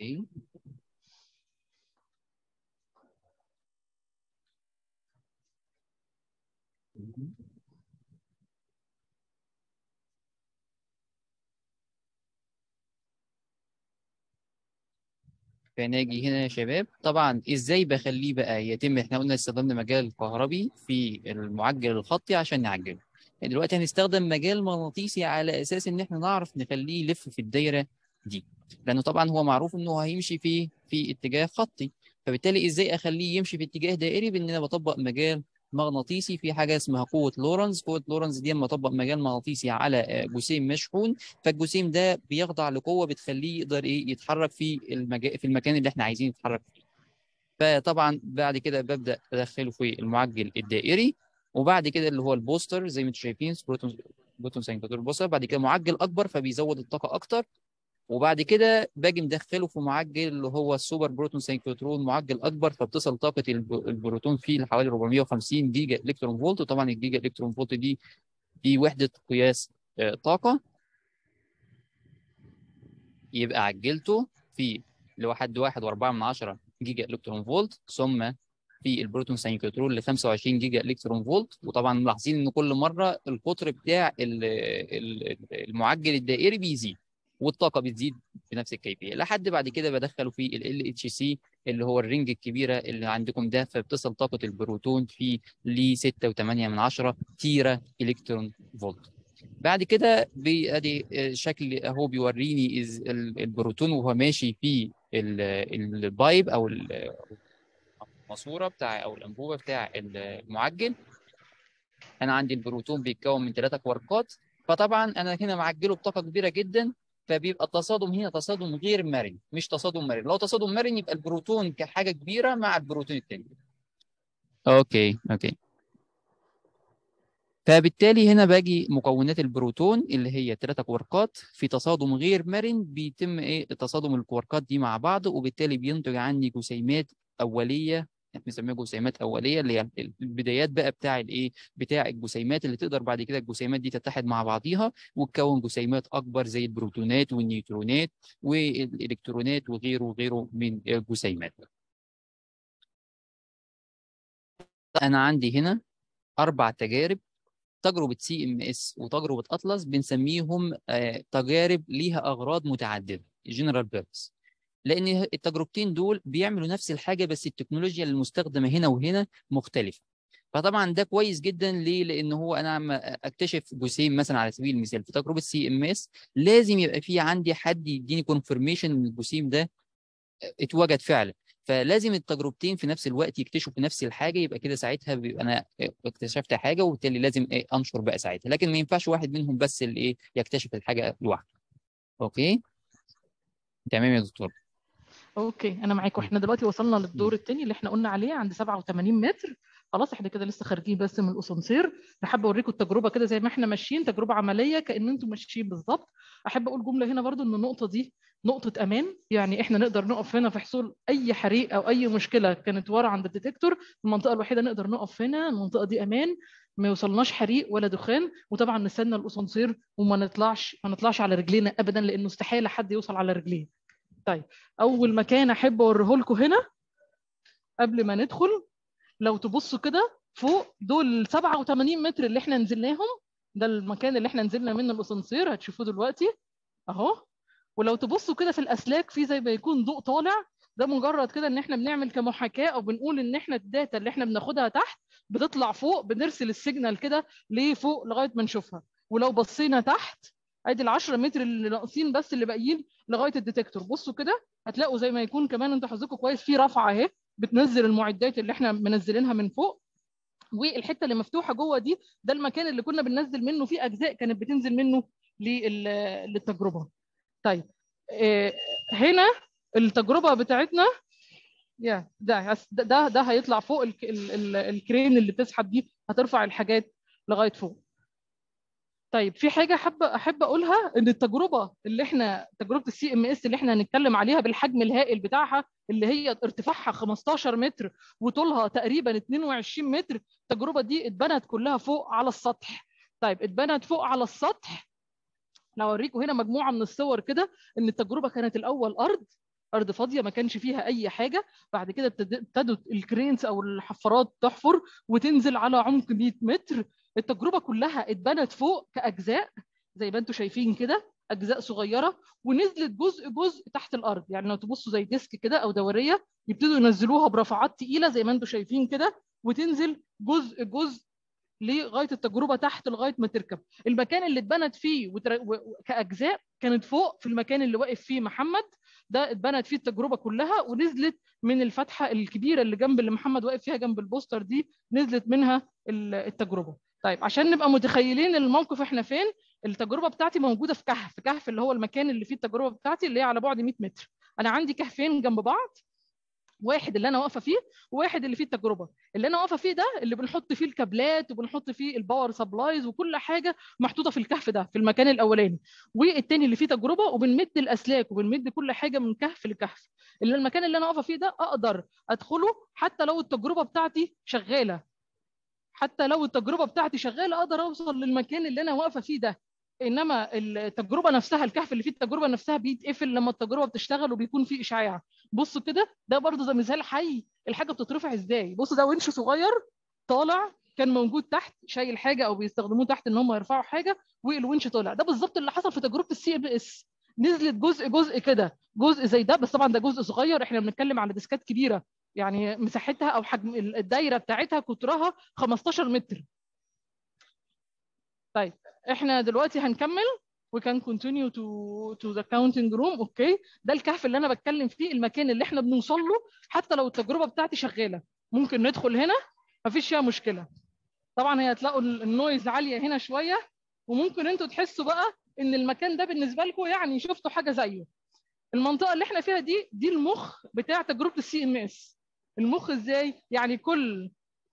اوكي فناجي هنا يا شباب طبعا ازاي بخليه بقى يتم احنا قلنا استخدمنا مجال كهربي في المعجل الخطي عشان نعجله دلوقتي هنستخدم مجال مغناطيسي على اساس ان احنا نعرف نخليه يلف في الدايره دي لانه طبعا هو معروف انه هيمشي في في اتجاه خطي فبالتالي ازاي اخليه يمشي في اتجاه دائري بان انا بطبق مجال مغناطيسي في حاجه اسمها قوه لورنز قوه لورنز دي لما اطبق مجال مغناطيسي على جسيم مشحون فالجسيم ده بيخضع لقوه بتخليه يقدر ايه يتحرك في المجال في المكان اللي احنا عايزين يتحرك فيه فطبعا بعد كده ببدا ادخله في المعجل الدائري وبعد كده اللي هو البوستر زي ما انتم شايفين بروتون بروتون ساينكاتور بوستر بعد كده معجل اكبر فبيزود الطاقه اكتر وبعد كده باجي مدخله في معجل اللي هو السوبر بروتون سينكروترون معجل اكبر فبتصل طاقه البروتون فيه لحوالي 450 جيجا الكترون فولت وطبعا الجيجا الكترون فولت دي دي وحده قياس طاقه يبقى عجلته في لواحد واحد واربعة من عشرة جيجا الكترون فولت ثم في البروتون ساينكروترون ل 25 جيجا الكترون فولت وطبعا ملاحظين ان كل مره القطر بتاع المعجل الدائري بيزيد والطاقه بتزيد بنفس الكيفيه لحد بعد كده بدخله في ال اتش سي اللي هو الرينج الكبيره اللي عندكم ده فبتصل طاقه البروتون في ل 6.8 من عشرة تيرا الكترون فولت بعد كده ادي شكل اهو بيوريني البروتون وهو ماشي في البايب او الماسوره بتاع او الانبوبه بتاع المعجل انا عندي البروتون بيتكون من ثلاثه كواركات فطبعا انا هنا معجله بطاقه كبيره جدا فبيبقى التصادم هنا تصادم غير مرن مش تصادم مرن لو تصادم مرن يبقى البروتون كحاجه كبيره مع البروتون الثاني اوكي اوكي فبالتالي هنا باجي مكونات البروتون اللي هي ثلاثة كواركات في تصادم غير مرن بيتم ايه تصادم الكواركات دي مع بعض وبالتالي بينتج عني جسيمات اوليه احنا بنسميها جسيمات اوليه اللي هي البدايات بقى بتاع الايه بتاع الجسيمات اللي تقدر بعد كده الجسيمات دي تتحد مع بعضيها وتكون جسيمات اكبر زي البروتونات والنيوترونات والالكترونات وغيره وغيره من الجسيمات انا عندي هنا اربع تجارب تجربه سي ام اس وتجربه اطلس بنسميهم آه تجارب ليها اغراض متعدده جنرال بيربس لان التجربتين دول بيعملوا نفس الحاجه بس التكنولوجيا المستخدمه هنا وهنا مختلفه فطبعا ده كويس جدا ليه لان هو انا عم اكتشف جسيم مثلا على سبيل المثال في تجربه سي ام اس لازم يبقى في عندي حد يديني كونفirmation ان الجسيم ده اتوجد فعلا فلازم التجربتين في نفس الوقت يكتشفوا نفس الحاجه يبقى كده ساعتها بيبقى انا اكتشفت حاجه وبالتالي لازم ايه انشر بقى ساعتها لكن ما ينفعش واحد منهم بس اللي ايه يكتشف الحاجه لوحده اوكي تمام يا دكتور اوكي انا معاكم احنا دلوقتي وصلنا للدور الثاني اللي احنا قلنا عليه عند 87 متر خلاص احنا كده لسه خارجين بس من الاسانسير احب اوريكم التجربه كده زي ما احنا ماشيين تجربه عمليه كان انتم ماشيين بالظبط احب اقول جمله هنا برضو ان النقطه دي نقطه امان يعني احنا نقدر نقف هنا في حصول اي حريق او اي مشكله كانت ورا عند الديتكتور المنطقه الوحيده نقدر نقف هنا المنطقه دي امان ما يوصلناش حريق ولا دخان وطبعا نستنى الاسانسير وما نطلعش ما نطلعش على رجلينا ابدا لانه استحاله حد يوصل على رجليه طيب اول مكان احب اوريه لكم هنا قبل ما ندخل لو تبصوا كده فوق دول 87 متر اللي احنا نزلناهم ده المكان اللي احنا نزلنا منه الاسانسير هتشوفوه دلوقتي اهو ولو تبصوا كده في الاسلاك في زي ما يكون ضوء طالع ده مجرد كده ان احنا بنعمل كمحاكاه او بنقول ان احنا الداتا اللي احنا بناخدها تحت بتطلع فوق بنرسل السيجنال كده لفوق لغايه ما نشوفها ولو بصينا تحت ادي ال 10 متر اللي ناقصين بس اللي باقيين لغايه الديتكتور بصوا كده هتلاقوا زي ما يكون كمان انتوا حظكم كويس في رفعه اهي بتنزل المعدات اللي احنا منزلينها من فوق والحته اللي مفتوحه جوه دي ده المكان اللي كنا بننزل منه فيه اجزاء كانت بتنزل منه للتجربه طيب هنا التجربه بتاعتنا يا ده ده ده هيطلع فوق ال ال ال الكرين اللي بتسحب دي هترفع الحاجات لغايه فوق طيب في حاجه حابه احب اقولها ان التجربه اللي احنا تجربه السي ام اس اللي احنا هنتكلم عليها بالحجم الهائل بتاعها اللي هي ارتفاعها 15 متر وطولها تقريبا 22 متر التجربه دي اتبنت كلها فوق على السطح طيب اتبنت فوق على السطح لو اوريكم هنا مجموعه من الصور كده ان التجربه كانت الاول ارض ارض فاضيه ما كانش فيها اي حاجه بعد كده ابتد- ابتدوا الكرينز او الحفارات تحفر وتنزل على عمق 100 متر التجربه كلها اتبنت فوق كاجزاء زي ما انتم شايفين كده اجزاء صغيره ونزلت جزء جزء تحت الارض يعني لو تبصوا زي ديسك كده او دوريه يبتدوا ينزلوها برفعات تقيله زي ما انتم شايفين كده وتنزل جزء جزء لغايه التجربه تحت لغايه ما تركب المكان اللي اتبنت فيه وتر... و... و- كاجزاء كانت فوق في المكان اللي واقف فيه محمد ده اتبنت فيه التجربه كلها ونزلت من الفتحه الكبيره اللي جنب اللي محمد واقف فيها جنب البوستر دي نزلت منها ال- التجربه طيب عشان نبقى متخيلين الموقف احنا فين التجربه بتاعتي موجوده في كهف كهف اللي هو المكان اللي فيه التجربه بتاعتي اللي هي على بعد 100 متر انا عندي كهفين جنب بعض واحد اللي انا واقفه فيه وواحد اللي فيه التجربه اللي انا واقفه فيه ده اللي بنحط فيه الكابلات وبنحط فيه الباور سبلايز وكل حاجه محطوطه في الكهف ده في المكان الاولاني والتاني اللي فيه تجربه وبنمد الاسلاك وبنمد كل حاجه من كهف لكهف اللي المكان اللي انا واقفه فيه ده اقدر ادخله حتى لو التجربه بتاعتي شغاله حتى لو التجربه بتاعتي شغاله اقدر اوصل للمكان اللي انا واقفه فيه ده انما التجربه نفسها الكهف اللي فيه التجربه نفسها بيتقفل لما التجربه بتشتغل وبيكون فيه اشعاع بصوا كده ده برضه زي مثال حي الحاجه بتترفع ازاي بصوا ده ونش صغير طالع كان موجود تحت شايل حاجه او بيستخدموه تحت ان هم يرفعوا حاجه والونش طالع ده بالظبط اللي حصل في تجربه السي ام اس نزلت جزء جزء كده جزء زي ده بس طبعا ده جزء صغير احنا بنتكلم على ديسكات كبيره يعني مساحتها او حجم الدايره بتاعتها قطرها 15 متر طيب احنا دلوقتي هنكمل we can continue to to the counting room اوكي ده الكهف اللي انا بتكلم فيه المكان اللي احنا بنوصل له حتى لو التجربه بتاعتي شغاله ممكن ندخل هنا مفيش فيها مشكله طبعا هي هتلاقوا النويز عاليه هنا شويه وممكن انتوا تحسوا بقى ان المكان ده بالنسبه لكم يعني شفتوا حاجه زيه المنطقه اللي احنا فيها دي دي المخ بتاع تجربه السي ام اس المخ ازاي يعني كل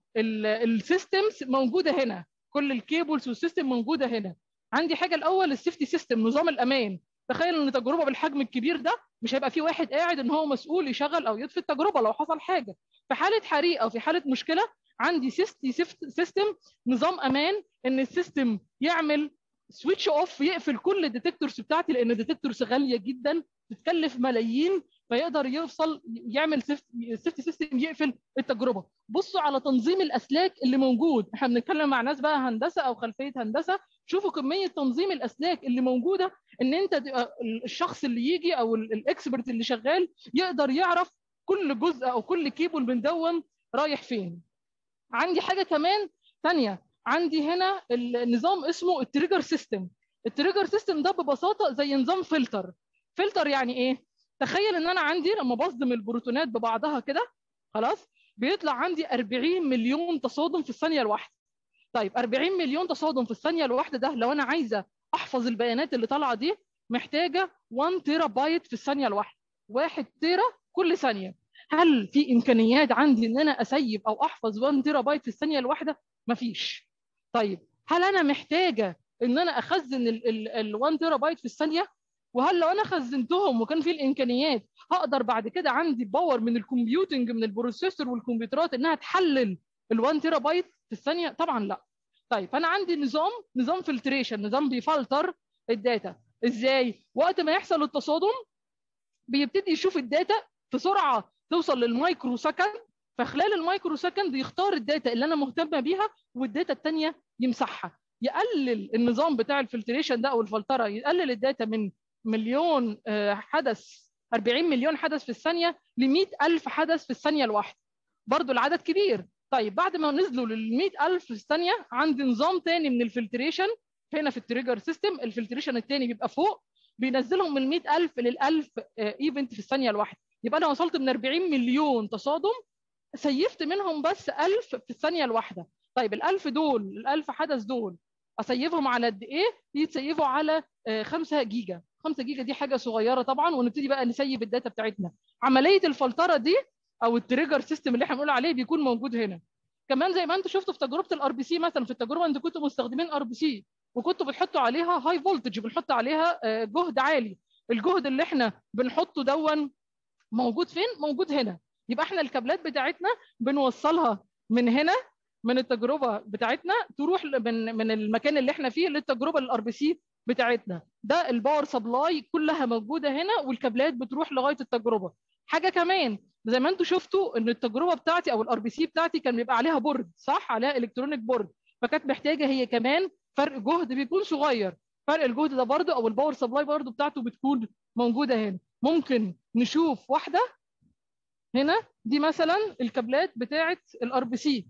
السيستمز موجوده هنا كل الكيبلز والسيستم موجوده هنا عندي حاجه الاول السيفتي سيستم نظام الامان تخيل ان تجربه بالحجم الكبير ده مش هيبقى في واحد قاعد ان هو مسؤول يشغل او يطفي التجربه لو حصل حاجه في حاله حريق او في حاله مشكله عندي سيفتي سيستم نظام امان ان السيستم يعمل سويتش اوف يقفل كل الديتكتورز بتاعتي لان الديتكتورز غاليه جدا بتكلف ملايين فيقدر يوصل يعمل سيفتي سيستم يقفل التجربه بصوا على تنظيم الاسلاك اللي موجود احنا بنتكلم مع ناس بقى هندسه او خلفيه هندسه شوفوا كميه تنظيم الاسلاك اللي موجوده ان انت الشخص اللي يجي او الاكسبرت اللي شغال يقدر يعرف كل جزء او كل كيبل من دون رايح فين عندي حاجه كمان ثانيه عندي هنا النظام اسمه التريجر سيستم التريجر سيستم ده ببساطه زي نظام فلتر فلتر يعني ايه تخيل ان انا عندي لما بصدم البروتونات ببعضها كده خلاص بيطلع عندي 40 مليون تصادم في الثانيه الواحده طيب 40 مليون تصادم في الثانيه الواحده ده لو انا عايزه احفظ البيانات اللي طالعه دي محتاجه 1 تيرا بايت في الثانيه الواحده 1 تيرا كل ثانيه هل في امكانيات عندي ان انا اسيب او احفظ 1 تيرا بايت في الثانيه الواحده مفيش طيب هل انا محتاجه ان انا اخزن ال 1 تيرا بايت في الثانيه وهل لو انا خزنتهم وكان في الامكانيات هقدر بعد كده عندي باور من الكمبيوتنج من البروسيسور والكمبيوترات انها تحلل ال 1 تيرا بايت في الثانيه طبعا لا طيب انا عندي نظام نظام فلتريشن نظام بيفلتر الداتا ازاي وقت ما يحصل التصادم بيبتدي يشوف الداتا في سرعه توصل للمايكرو سكند فخلال المايكرو سكند يختار الداتا اللي انا مهتمه بيها والداتا الثانيه يمسحها يقلل النظام بتاع الفلتريشن ده او الفلتره يقلل الداتا من مليون حدث 40 مليون حدث في الثانيه ل 100000 حدث في الثانيه الواحده برضو العدد كبير طيب بعد ما نزلوا لل 100000 في الثانيه عندي نظام تاني من الفلتريشن هنا في التريجر سيستم الفلتريشن الثاني بيبقى فوق بينزلهم من 100000 لل 1000 ايفنت في الثانيه الواحده يبقى انا وصلت من 40 مليون تصادم سيفت منهم بس 1000 في الثانيه الواحده طيب ال 1000 دول ال 1000 حدث دول اسيفهم على قد ايه؟ يتسيفوا على 5 جيجا 5 جيجا دي حاجه صغيره طبعا ونبتدي بقى نسيب الداتا بتاعتنا عمليه الفلتره دي او التريجر سيستم اللي احنا بنقول عليه بيكون موجود هنا كمان زي ما انتم شفتوا في تجربه الار بي سي مثلا في التجربه انتوا كنتوا مستخدمين ار بي سي وكنتوا بتحطوا عليها هاي فولتج بنحط عليها جهد عالي الجهد اللي احنا بنحطه دون موجود فين موجود هنا يبقى احنا الكابلات بتاعتنا بنوصلها من هنا من التجربه بتاعتنا تروح من من المكان اللي احنا فيه للتجربه الار بي سي بتاعتنا ده الباور سبلاي كلها موجوده هنا والكابلات بتروح لغايه التجربه حاجه كمان زي ما انتم شفتوا ان التجربه بتاعتي او الار بي سي بتاعتي كان بيبقى عليها بورد صح عليها الكترونيك بورد فكانت محتاجه هي كمان فرق جهد بيكون صغير فرق الجهد ده برضه او الباور سبلاي برضه بتاعته بتكون موجوده هنا ممكن نشوف واحده هنا دي مثلا الكابلات بتاعه الار بي سي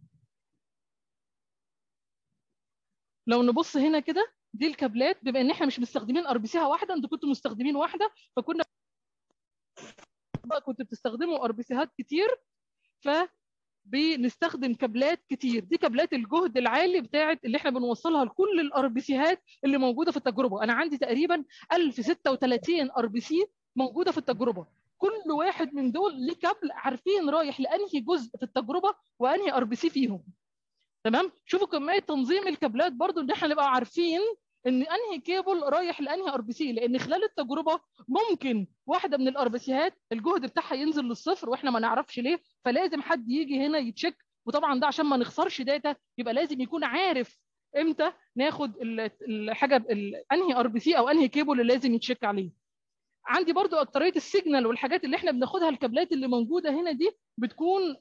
لو نبص هنا كده دي الكابلات بما ان احنا مش مستخدمين ار بي سيها واحده انتوا كنتوا مستخدمين واحده فكنا بقى كنتوا بتستخدموا ار بي سيهات كتير ف بنستخدم كابلات كتير دي كابلات الجهد العالي بتاعت اللي احنا بنوصلها لكل الار بي سيهات اللي موجوده في التجربه انا عندي تقريبا 1036 ار بي سي موجوده في التجربه كل واحد من دول ليه كابل عارفين رايح لانهي جزء في التجربه وانهي ار بي سي فيهم تمام شوفوا كميه تنظيم الكابلات برضو ان احنا نبقى عارفين ان انهي كيبل رايح لانهي ار بي سي لان خلال التجربه ممكن واحده من الار بي سيهات الجهد بتاعها ينزل للصفر واحنا ما نعرفش ليه فلازم حد يجي هنا يتشيك وطبعا ده عشان ما نخسرش داتا يبقى لازم يكون عارف امتى ناخد الحاجه انهي ار بي سي او انهي كيبل اللي لازم يتشيك عليه عندي برضو اكتريه السيجنال والحاجات اللي احنا بناخدها الكابلات اللي موجوده هنا دي بتكون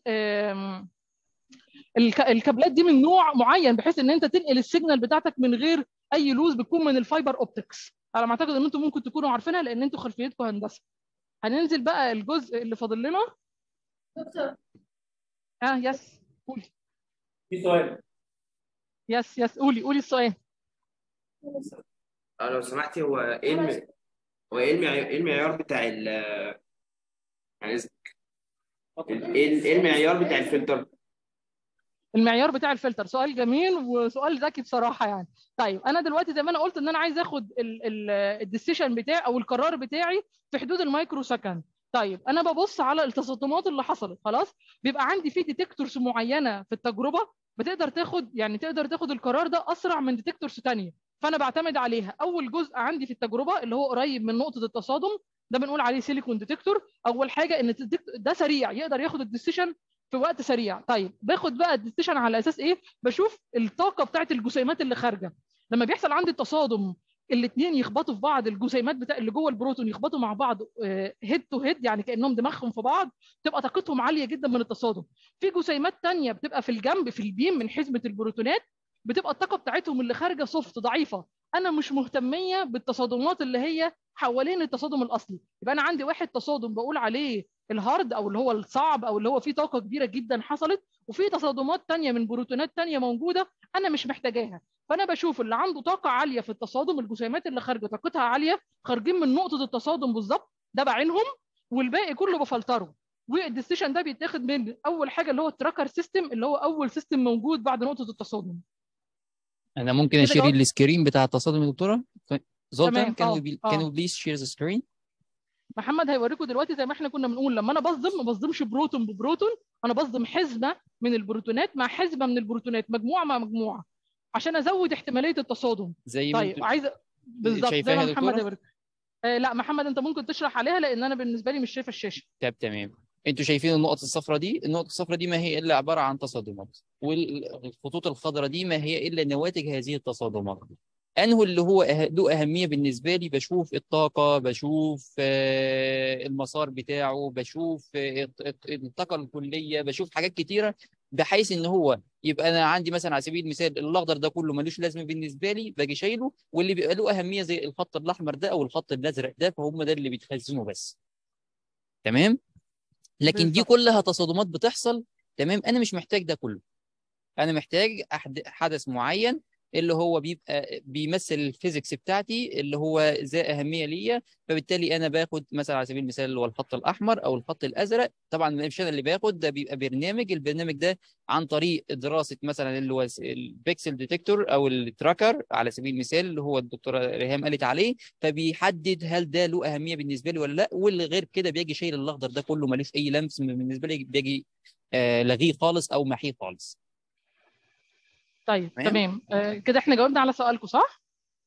الكابلات دي من نوع معين بحيث ان انت تنقل السيجنال بتاعتك من غير اي لوز بتكون من الفايبر اوبتكس على ما اعتقد ان انتم ممكن تكونوا عارفينها لان انتوا خلفيتكم هندسه هننزل بقى الجزء اللي فاضل لنا دكتور اه يس قولي في سؤال يس يس قولي قولي السؤال اه لو سمحتي هو ايه الم... هو ايه المعيار ايه المعيار بتاع ال يعني إذنك. ال- ايه ال- إيه المعيار بتاع الفلتر؟ المعيار بتاع الفلتر سؤال جميل وسؤال ذكي بصراحه يعني طيب انا دلوقتي زي ما انا قلت ان انا عايز اخد الديسيشن بتاعي او القرار بتاعي في حدود المايكرو سكند طيب انا ببص على التصادمات اللي حصلت خلاص بيبقى عندي في ديتكتورز معينه في التجربه بتقدر تاخد يعني تقدر تاخد القرار ده اسرع من ديتكتورز ثانيه فانا بعتمد عليها اول جزء عندي في التجربه اللي هو قريب من نقطه التصادم ده بنقول عليه سيليكون ديتكتور اول حاجه ان الديتكتور ده سريع يقدر ياخد الديسيشن في وقت سريع طيب باخد بقى الديسيشن على اساس ايه بشوف الطاقه بتاعت الجسيمات اللي خارجه لما بيحصل عندي تصادم الاثنين يخبطوا في بعض الجسيمات بتاع اللي جوه البروتون يخبطوا مع بعض هيد تو هيد يعني كانهم دماغهم في بعض تبقى طاقتهم عاليه جدا من التصادم في جسيمات تانية بتبقى في الجنب في البيم من حزمه البروتونات بتبقى الطاقه بتاعتهم اللي خارجه سوفت ضعيفه انا مش مهتميه بالتصادمات اللي هي حوالين التصادم الاصلي يبقى انا عندي واحد تصادم بقول عليه الهارد او اللي هو الصعب او اللي هو فيه طاقه كبيره جدا حصلت وفي تصادمات تانية من بروتونات تانية موجوده انا مش محتاجاها فانا بشوف اللي عنده طاقه عاليه في التصادم الجسيمات اللي خارجه طاقتها عاليه خارجين من نقطه التصادم بالظبط ده بعينهم والباقي كله بفلتره والديسيشن ده بيتاخد من اول حاجه اللي هو التراكر سيستم اللي هو اول سيستم موجود بعد نقطه التصادم انا ممكن كده اشير جاوبت؟ السكرين بتاع التصادم يا دكتوره تمام، زولتان can آه، we be- آه. can we please share the screen محمد هيوريكم دلوقتي زي ما احنا كنا بنقول لما انا بصدم ما بصدمش بروتون ببروتون انا بصدم حزمه من البروتونات مع حزمه من البروتونات مجموعه مع مجموعه عشان ازود احتماليه التصادم زي ما طيب انتوا عايزه بالظبط زي شايفاها ما يا محمد دكتورة؟ هيوريك آه لا محمد انت ممكن تشرح عليها لان انا بالنسبه لي مش شايفه الشاشه طب تمام انتوا شايفين النقط الصفراء دي النقط الصفراء دي ما هي الا عباره عن تصادمات والخطوط الخضراء دي ما هي الا نواتج هذه التصادمات انه اللي هو أه- له اهميه بالنسبه لي بشوف الطاقه بشوف آه، المسار بتاعه بشوف آه، الط- الط- الطاقه الكليه بشوف حاجات كتيره بحيث ان هو يبقى انا عندي مثلا على سبيل المثال الاخضر ده كله ملوش لازمه بالنسبه لي باجي شايله واللي بيبقى له اهميه زي الخط الاحمر ده او الخط الازرق ده فهم ده اللي بيتخزنوا بس تمام لكن دي بالظبط. كلها تصادمات بتحصل تمام انا مش محتاج ده كله انا محتاج أحد- حدث معين اللي هو بيبقى بيمثل الفيزيكس بتاعتي اللي هو ذا اهميه ليا فبالتالي انا باخد مثلا على سبيل المثال اللي هو الخط الاحمر او الخط الازرق طبعا مش انا اللي باخد ده بيبقى برنامج البرنامج ده عن طريق دراسه مثلا اللي هو البيكسل ديتكتور او التراكر على سبيل المثال اللي هو الدكتوره ريهام قالت عليه فبيحدد هل ده له اهميه بالنسبه لي ولا لا واللي غير كده بيجي شايل الاخضر ده كله ملوش اي لمس بالنسبه لي بيجي آه لغيه خالص او محيه خالص طيب تمام. تمام آه كده احنا جاوبنا على سؤالكم صح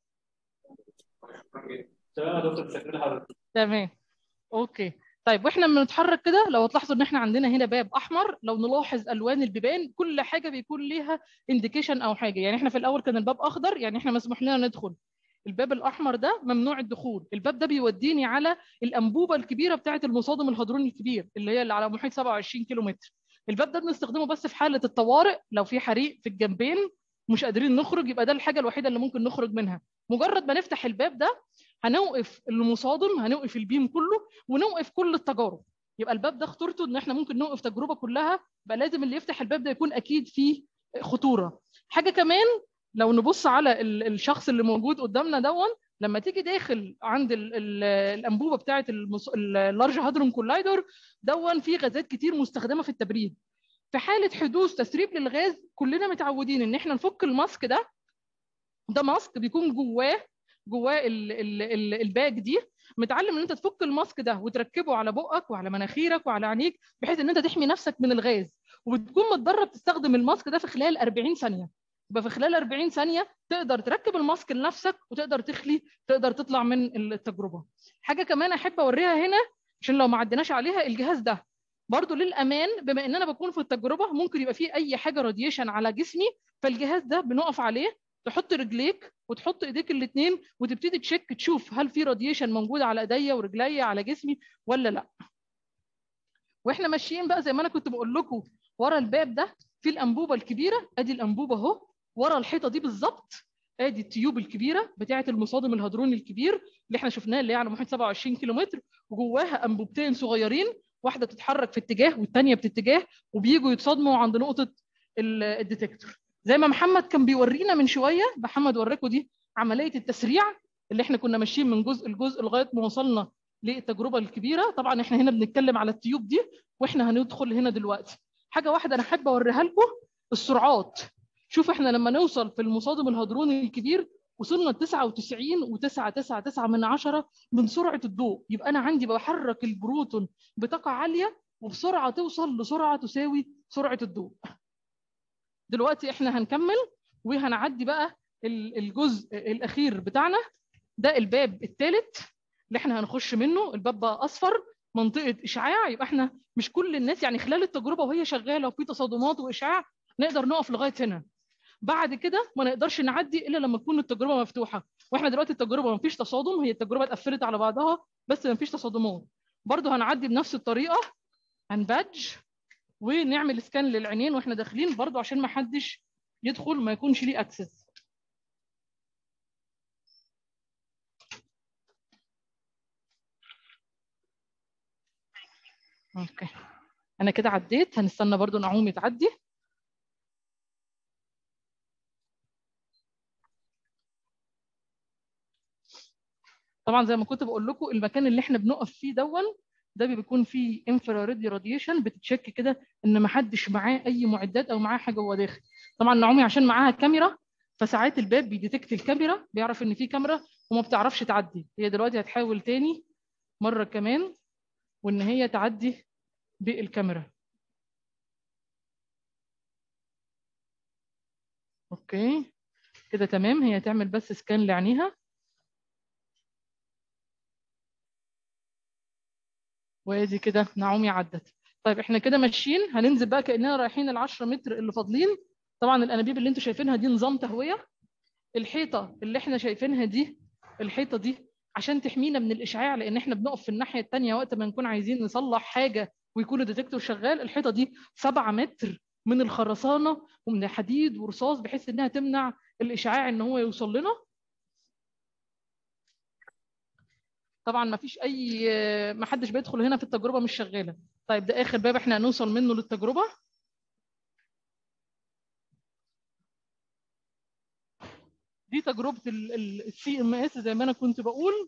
تمام يا دكتور شكرا لحضرتك تمام اوكي طيب واحنا بنتحرك كده لو تلاحظوا ان احنا عندنا هنا باب احمر لو نلاحظ الوان البيبان كل حاجه بيكون ليها انديكيشن او حاجه يعني احنا في الاول كان الباب اخضر يعني احنا مسموح لنا ندخل الباب الاحمر ده ممنوع الدخول الباب ده بيوديني على الانبوبه الكبيره بتاعه المصادم الهدروني الكبير اللي هي اللي على محيط 27 كيلو متر الباب ده بنستخدمه بس في حاله الطوارئ لو في حريق في الجنبين مش قادرين نخرج يبقى ده الحاجه الوحيده اللي ممكن نخرج منها مجرد ما نفتح الباب ده هنوقف المصادم هنوقف البيم كله ونوقف كل التجارب يبقى الباب ده خطورته ان احنا ممكن نوقف تجربه كلها يبقى لازم اللي يفتح الباب ده يكون اكيد فيه خطوره حاجه كمان لو نبص على ال- الشخص اللي موجود قدامنا دون لما تيجي داخل عند ال ال الانبوبه بتاعه اللارج هادرون كولايدر دون فيه غازات كتير مستخدمه في التبريد في حاله حدوث تسريب للغاز كلنا متعودين ان احنا نفك الماسك ده ده ماسك بيكون جواه جواه ال- ال- ال- الباج دي متعلم ان انت تفك الماسك ده وتركبه على بقك وعلى مناخيرك وعلى عينيك بحيث ان انت تحمي نفسك من الغاز وبتكون متدرب تستخدم الماسك ده في خلال 40 ثانيه يبقى في خلال 40 ثانيه تقدر تركب الماسك لنفسك وتقدر تخلي تقدر تطلع من التجربه حاجه كمان احب اوريها هنا عشان لو ما عديناش عليها الجهاز ده برضو للامان بما ان انا بكون في التجربه ممكن يبقى فيه اي حاجه راديشن على جسمي فالجهاز ده بنقف عليه تحط رجليك وتحط ايديك الاثنين وتبتدي تشيك تشوف هل في راديشن موجود على ايديا ورجليا على جسمي ولا لا واحنا ماشيين بقى زي ما انا كنت بقول لكم ورا الباب ده في الانبوبه الكبيره ادي الانبوبه اهو ورا الحيطه دي بالظبط ادي التيوب الكبيره بتاعه المصادم الهدروني الكبير اللي احنا شفناه اللي هي على محيط 27 كيلو متر وجواها انبوبتين صغيرين واحده بتتحرك في اتجاه والثانيه باتجاه وبيجوا يتصادموا عند نقطه ال- الديتكتور زي ما محمد كان بيورينا من شويه محمد وراكم دي عمليه التسريع اللي احنا كنا ماشيين من جزء لجزء لغايه ما وصلنا للتجربه الكبيره طبعا احنا هنا بنتكلم على التيوب دي واحنا هندخل هنا دلوقتي حاجه واحده انا احب اوريها لكم السرعات شوف احنا لما نوصل في المصادم الهدروني الكبير وصلنا ل 99 و999 من عشرة من سرعه الضوء يبقى انا عندي بحرك البروتون بطاقه عاليه وبسرعه توصل لسرعه تساوي سرعه الضوء دلوقتي احنا هنكمل وهنعدي بقى ال- الجزء الاخير بتاعنا ده الباب الثالث اللي احنا هنخش منه الباب بقى اصفر منطقه اشعاع يبقى احنا مش كل الناس يعني خلال التجربه وهي شغاله وفي تصادمات واشعاع نقدر نقف لغايه هنا بعد كده ما نقدرش نعدي الا لما تكون التجربه مفتوحه واحنا دلوقتي التجربه ما فيش تصادم هي التجربه اتقفلت على بعضها بس ما فيش تصادمات برضه هنعدي بنفس الطريقه هنبادج ونعمل سكان للعينين واحنا داخلين برضه عشان ما حدش يدخل ما يكونش ليه اكسس اوكي انا كده عديت هنستنى برضو نعوم يتعدي طبعا زي ما كنت بقول لكم المكان اللي احنا بنقف فيه دون ده بيكون فيه انفراريد راديشن بتتشك كده ان ما حدش معاه اي معدات او معاه حاجه وهو داخل طبعا نعومي عشان معاها كاميرا فساعات الباب بيديتكت الكاميرا بيعرف ان في كاميرا وما بتعرفش تعدي هي دلوقتي هتحاول تاني مره كمان وان هي تعدي بالكاميرا اوكي كده تمام هي تعمل بس سكان لعينيها وادي كده نعومي عدت طيب احنا كده ماشيين هننزل بقى كاننا رايحين ال 10 متر اللي فاضلين طبعا الانابيب اللي انتوا شايفينها دي نظام تهويه الحيطه اللي احنا شايفينها دي الحيطه دي عشان تحمينا من الاشعاع لان احنا بنقف في الناحيه الثانيه وقت ما نكون عايزين نصلح حاجه ويكون الديتكتور شغال الحيطه دي 7 متر من الخرسانه ومن حديد ورصاص بحيث انها تمنع الاشعاع ان هو يوصل لنا طبعا ما فيش اي ما حدش بيدخل هنا في التجربه مش شغاله طيب ده اخر باب احنا هنوصل منه للتجربه دي تجربه السي ام اس زي ما انا كنت بقول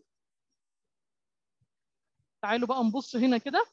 تعالوا بقى نبص هنا كده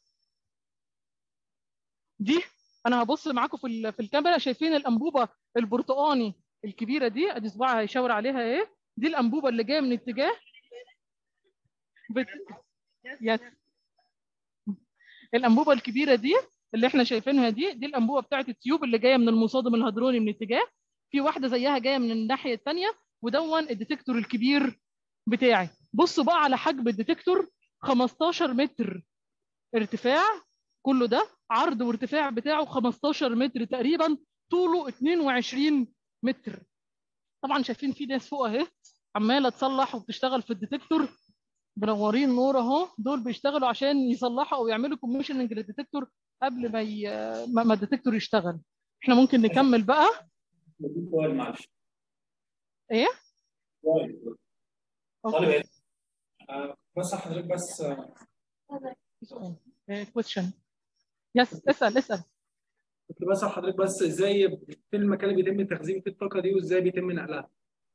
دي انا هبص معاكم في ال- في الكاميرا شايفين الانبوبه البرتقاني الكبيره دي ادي صباعها هيشاور عليها ايه دي الانبوبه اللي جايه من اتجاه بت... يس الانبوبه الكبيره دي اللي احنا شايفينها دي دي الانبوبه بتاعت التيوب اللي جايه من المصادم الهدروني من اتجاه في واحده زيها جايه من الناحيه الثانيه ودون الديتكتور الكبير بتاعي بصوا بقى على حجم الديتكتور 15 متر ارتفاع كله ده عرض وارتفاع بتاعه 15 متر تقريبا طوله 22 متر طبعا شايفين في ناس فوق اهي عماله تصلح وبتشتغل في الديتكتور منورين نور اهو دول بيشتغلوا عشان يصلحوا او يعملوا كوميشننج للديتكتور قبل ما ي... ما ما الديتكتور يشتغل احنا ممكن نكمل بقى سؤال معلش ايه سؤال. طالب اوكي إيه؟ آه، بس حضرتك بس آه، سؤال كويشن يس اسال اسال كنت بسأل حضرتك بس ازاي في المكان اللي بيتم تخزين فيه الطاقة دي وازاي بيتم نقلها؟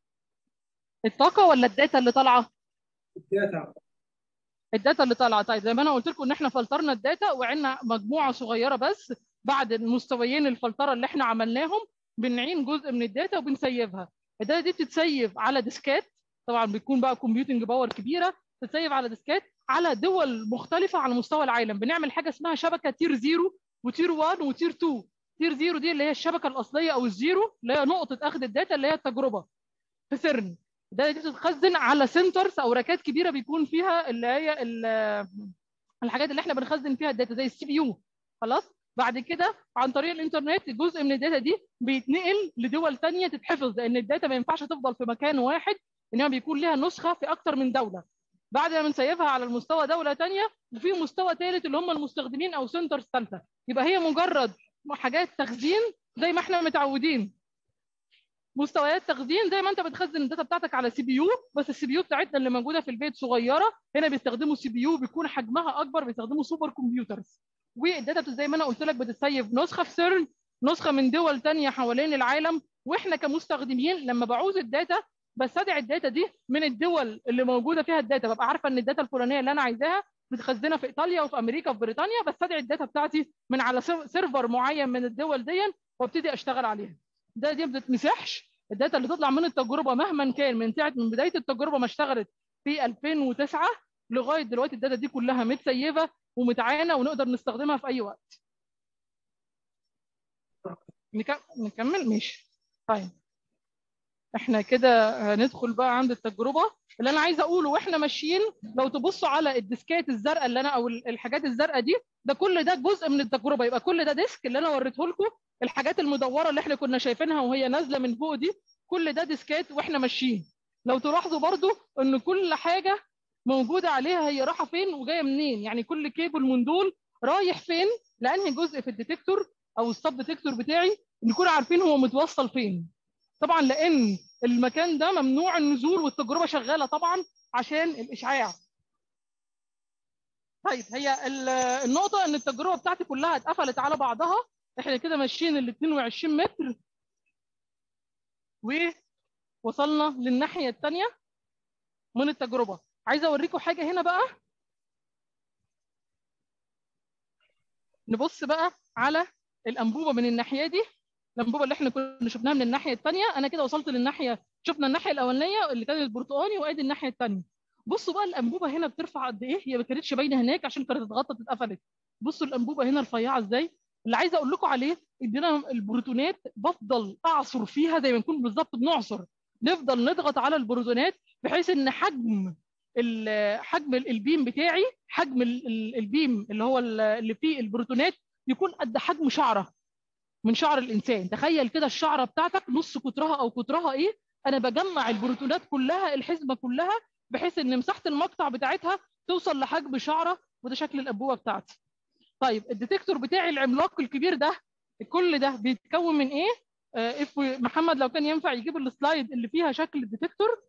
الطاقه ولا الداتا اللي طالعه الداتا الداتا اللي طالعه طيب زي ما انا قلت لكم ان احنا فلترنا الداتا وعندنا مجموعه صغيره بس بعد المستويين الفلتره اللي احنا عملناهم بنعين جزء من الداتا وبنسيفها الداتا دي بتتسيف على ديسكات طبعا بيكون بقى كومبيوتنج باور كبيره تتسيف على ديسكات على دول مختلفه على مستوى العالم بنعمل حاجه اسمها شبكه تير 0 وتير 1 وتير 2 تير 0 دي اللي هي الشبكه الاصليه او الزيرو اللي هي نقطه اخذ الداتا اللي هي التجربه في سيرن الداتا دي بتتخزن على سنترز او راكات كبيره بيكون فيها اللي هي ال- الحاجات اللي احنا بنخزن فيها الداتا زي السي بي يو خلاص بعد كده عن طريق الانترنت جزء من الداتا دي بيتنقل لدول تانية تتحفظ لان الداتا ما ينفعش تفضل في مكان واحد انما بيكون لها نسخه في اكتر من دوله بعد ما بنسيفها على المستوى دوله تانية وفي مستوى ثالث اللي هم المستخدمين او سنترز ثالثه يبقى هي مجرد حاجات تخزين زي ما احنا متعودين مستويات تخزين زي ما انت بتخزن الداتا بتاعتك على سي بي يو بس السي بي يو بتاعتنا اللي موجوده في البيت صغيره هنا بيستخدموا سي بي يو بيكون حجمها اكبر بيستخدموا سوبر كمبيوترز والداتا بت- زي ما انا قلت لك بتتسيف نسخه في سيرن نسخه من دول تانية حوالين العالم واحنا كمستخدمين لما بعوز الداتا بستدعي الداتا دي من الدول اللي موجوده فيها الداتا ببقى عارفه ان الداتا الفلانيه اللي انا عايزاها متخزنه في ايطاليا وفي امريكا وفي بريطانيا بستدعي الداتا بتاعتي من على سير- سيرفر معين من الدول دي وابتدي اشتغل عليها ده دي ما بتتمسحش الداتا اللي تطلع من التجربه مهما كان من ساعه من بدايه التجربه ما اشتغلت في 2009 لغايه دلوقتي الداتا دي كلها متسيفه ومتعانه ونقدر نستخدمها في اي وقت نك- نكمل ماشي طيب احنا كده هندخل بقى عند التجربه اللي انا عايزه اقوله واحنا ماشيين لو تبصوا على الديسكات الزرقاء اللي انا او الحاجات الزرقاء دي ده كل ده جزء من التجربه يبقى كل ده ديسك اللي انا وريته لكم الحاجات المدوره اللي احنا كنا شايفينها وهي نازله من فوق دي كل ده ديسكات واحنا ماشيين لو تلاحظوا برضو ان كل حاجه موجوده عليها هي رايحه فين وجايه منين يعني كل كيبل من دول رايح فين لانهي جزء في الديتكتور او السب ديتكتور بتاعي نكون عارفين هو متوصل فين طبعا لان المكان ده ممنوع النزول والتجربه شغاله طبعا عشان الاشعاع طيب هي ال- النقطه ان التجربه بتاعتي كلها اتقفلت على بعضها احنا كده ماشيين ال 22 متر ووصلنا للناحيه الثانيه من التجربه عايزه اوريكم حاجه هنا بقى نبص بقى على الانبوبه من الناحيه دي الانبوبه اللي احنا كنا شفناها من الناحيه الثانيه انا كده وصلت للناحيه شفنا الناحيه الاولانيه اللي كانت البرتقاني وادي الناحيه الثانيه بصوا بقى الانبوبه هنا بترفع قد ايه هي ما كانتش باينه هناك عشان كانت اتغطت اتقفلت بصوا الانبوبه هنا رفيعه ازاي اللي عايزه اقول لكم عليه ان انا البروتونات بفضل اعصر فيها زي ما نكون بالظبط بنعصر نفضل نضغط على البروتونات بحيث ان حجم ال- حجم ال- البيم بتاعي حجم ال- ال- البيم اللي هو ال- اللي فيه البروتونات يكون قد حجم شعره من شعر الانسان تخيل كده الشعره بتاعتك نص قطرها او قطرها ايه انا بجمع البروتونات كلها الحزمه كلها بحيث ان مساحه المقطع بتاعتها توصل لحجم شعره وده شكل الانبوبه بتاعتي طيب الديتكتور بتاعي العملاق الكبير ده كل ده بيتكون من ايه آه if we- محمد لو كان ينفع يجيب السلايد اللي فيها شكل الديتكتور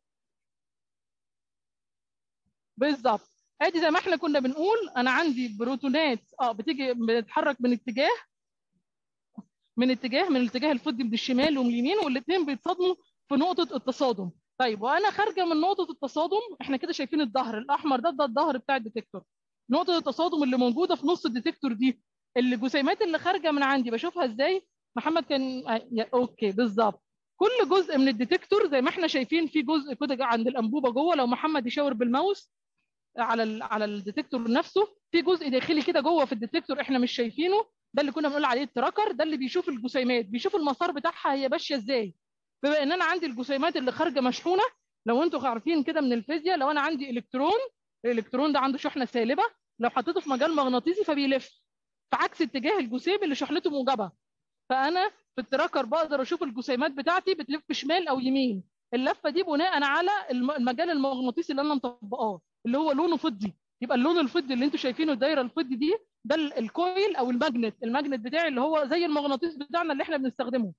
بالظبط ادي زي ما احنا كنا بنقول انا عندي بروتونات اه بتيجي بتتحرك من اتجاه من اتجاه من الاتجاه الفضي من الشمال ومن اليمين والاثنين بيتصادموا في نقطه التصادم طيب وانا خارجه من نقطه التصادم احنا كده شايفين الظهر الاحمر ده ده الظهر بتاع الديتكتور نقطه التصادم اللي موجوده في نص الديتكتور دي الجسيمات اللي خارجه من عندي بشوفها ازاي محمد كان آه، يا- اوكي بالظبط كل جزء من الديتكتور زي ما احنا شايفين في جزء كده عند الانبوبه جوه لو محمد يشاور بالماوس على ال على الديتكتور نفسه في جزء داخلي كده جوه في الديتكتور احنا مش شايفينه ده اللي كنا بنقول عليه التراكر ده اللي بيشوف الجسيمات بيشوف المسار بتاعها هي ماشيه ازاي بما ان انا عندي الجسيمات اللي خارجه مشحونه لو انتوا عارفين كده من الفيزياء لو انا عندي الكترون الالكترون ده عنده شحنه سالبه لو حطيته في مجال مغناطيسي فبيلف في عكس اتجاه الجسيم اللي شحنته موجبه فانا في التراكر بقدر اشوف الجسيمات بتاعتي بتلف شمال او يمين اللفه دي بناء على الم- المجال المغناطيسي اللي انا مطبقاه اللي هو لونه فضي يبقى اللون الفضي اللي انتوا شايفينه الدايره الفضي دي ده ال- الكويل او الماجنت الماجنت بتاعي اللي هو زي المغناطيس بتاعنا اللي احنا بنستخدمه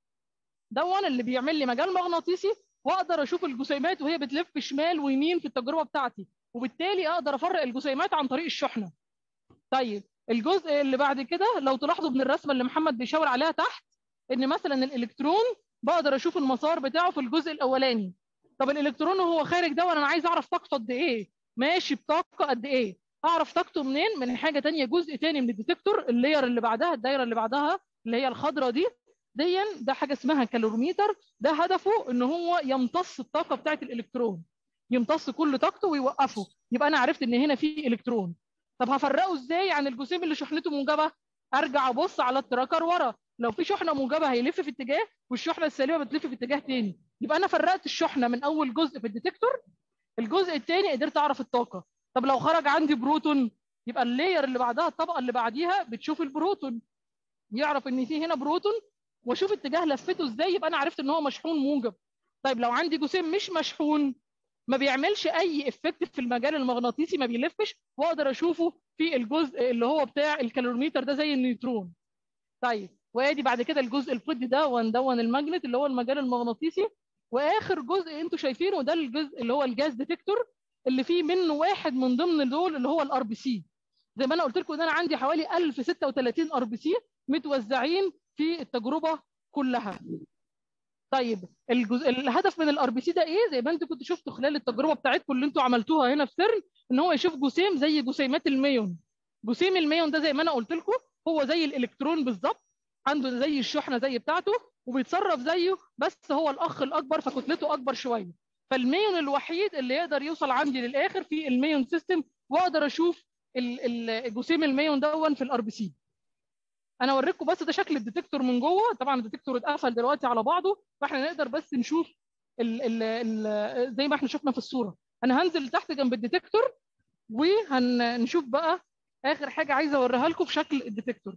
دون اللي بيعمل لي مجال مغناطيسي واقدر اشوف الجسيمات وهي بتلف شمال ويمين في التجربه بتاعتي وبالتالي اقدر افرق الجسيمات عن طريق الشحنه طيب الجزء اللي بعد كده لو تلاحظوا من الرسمه اللي محمد بيشاور عليها تحت ان مثلا الالكترون بقدر اشوف المسار بتاعه في الجزء الاولاني طب الالكترون وهو خارج ده وانا عايز اعرف طاقته قد ايه ماشي بطاقه قد ايه اعرف طاقته منين من حاجه تانية جزء تاني من الديتكتور اللاير اللي بعدها الدايره اللي بعدها اللي هي الخضراء دي ديا ده حاجه اسمها كالورميتر ده هدفه ان هو يمتص الطاقه بتاعه الالكترون يمتص كل طاقته ويوقفه يبقى انا عرفت ان هنا في الكترون طب هفرقه ازاي عن الجسيم اللي شحنته موجبه ارجع ابص على التراكر ورا لو في شحنه موجبه هيلف في اتجاه والشحنه السالبه بتلف في اتجاه تاني يبقى انا فرقت الشحنه من اول جزء في الديتكتور الجزء الثاني قدرت اعرف الطاقه طب لو خرج عندي بروتون يبقى اللاير اللي بعدها الطبقه اللي بعديها بتشوف البروتون يعرف ان في هنا بروتون واشوف اتجاه لفته ازاي يبقى انا عرفت ان هو مشحون موجب طيب لو عندي جسيم مش مشحون ما بيعملش اي افكت في المجال المغناطيسي ما بيلفش واقدر اشوفه في الجزء اللي هو بتاع الكالورميتر ده زي النيوترون طيب وادي بعد كده الجزء الفضي ده وندون الماجنت اللي هو المجال المغناطيسي واخر جزء انتوا شايفينه ده الجزء اللي هو الجاز ديتكتور اللي فيه منه واحد من ضمن دول اللي هو الار بي سي زي ما انا قلت لكم ان انا عندي حوالي 1036 ار بي سي متوزعين في التجربه كلها طيب الجزء الهدف من الار بي سي ده ايه زي ما انتوا كنتوا شفتوا خلال التجربه بتاعتكم اللي انتوا عملتوها هنا في سيرن ان هو يشوف جسيم زي جسيمات الميون جسيم الميون ده زي ما انا قلت لكم هو زي الالكترون بالظبط عنده زي الشحنه زي بتاعته وبيتصرف زيه بس هو الاخ الاكبر فكتلته اكبر شويه فالميون الوحيد اللي يقدر يوصل عندي للاخر في الميون سيستم واقدر اشوف ال- ال- جسيم الميون دون في الار بي سي انا اوريكم بس ده شكل الديتكتور من جوه طبعا الديتكتور اتقفل دلوقتي على بعضه فاحنا نقدر بس نشوف ال ال ال زي ما احنا شفنا في الصوره انا هنزل تحت جنب الديتكتور وهنشوف بقى اخر حاجه عايزه اوريها لكم في شكل الديتكتور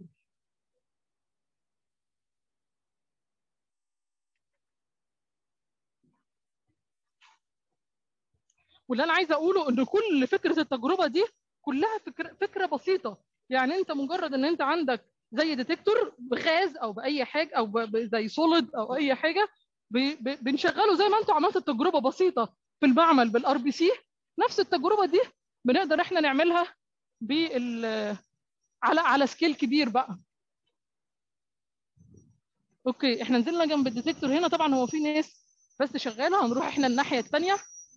واللي انا عايزه اقوله ان كل فكره التجربه دي كلها فكره فكره بسيطه يعني انت مجرد ان انت عندك زي ديتكتور بغاز او باي حاجه او ب- ب- زي سوليد او اي حاجه ب- ب- بنشغله زي ما انتوا عملتوا التجربه بسيطه في المعمل بالار بي سي نفس التجربه دي بنقدر احنا نعملها بال على على سكيل كبير بقى اوكي احنا نزلنا جنب الديتكتور هنا طبعا هو في ناس بس شغاله هنروح احنا الناحيه الثانيه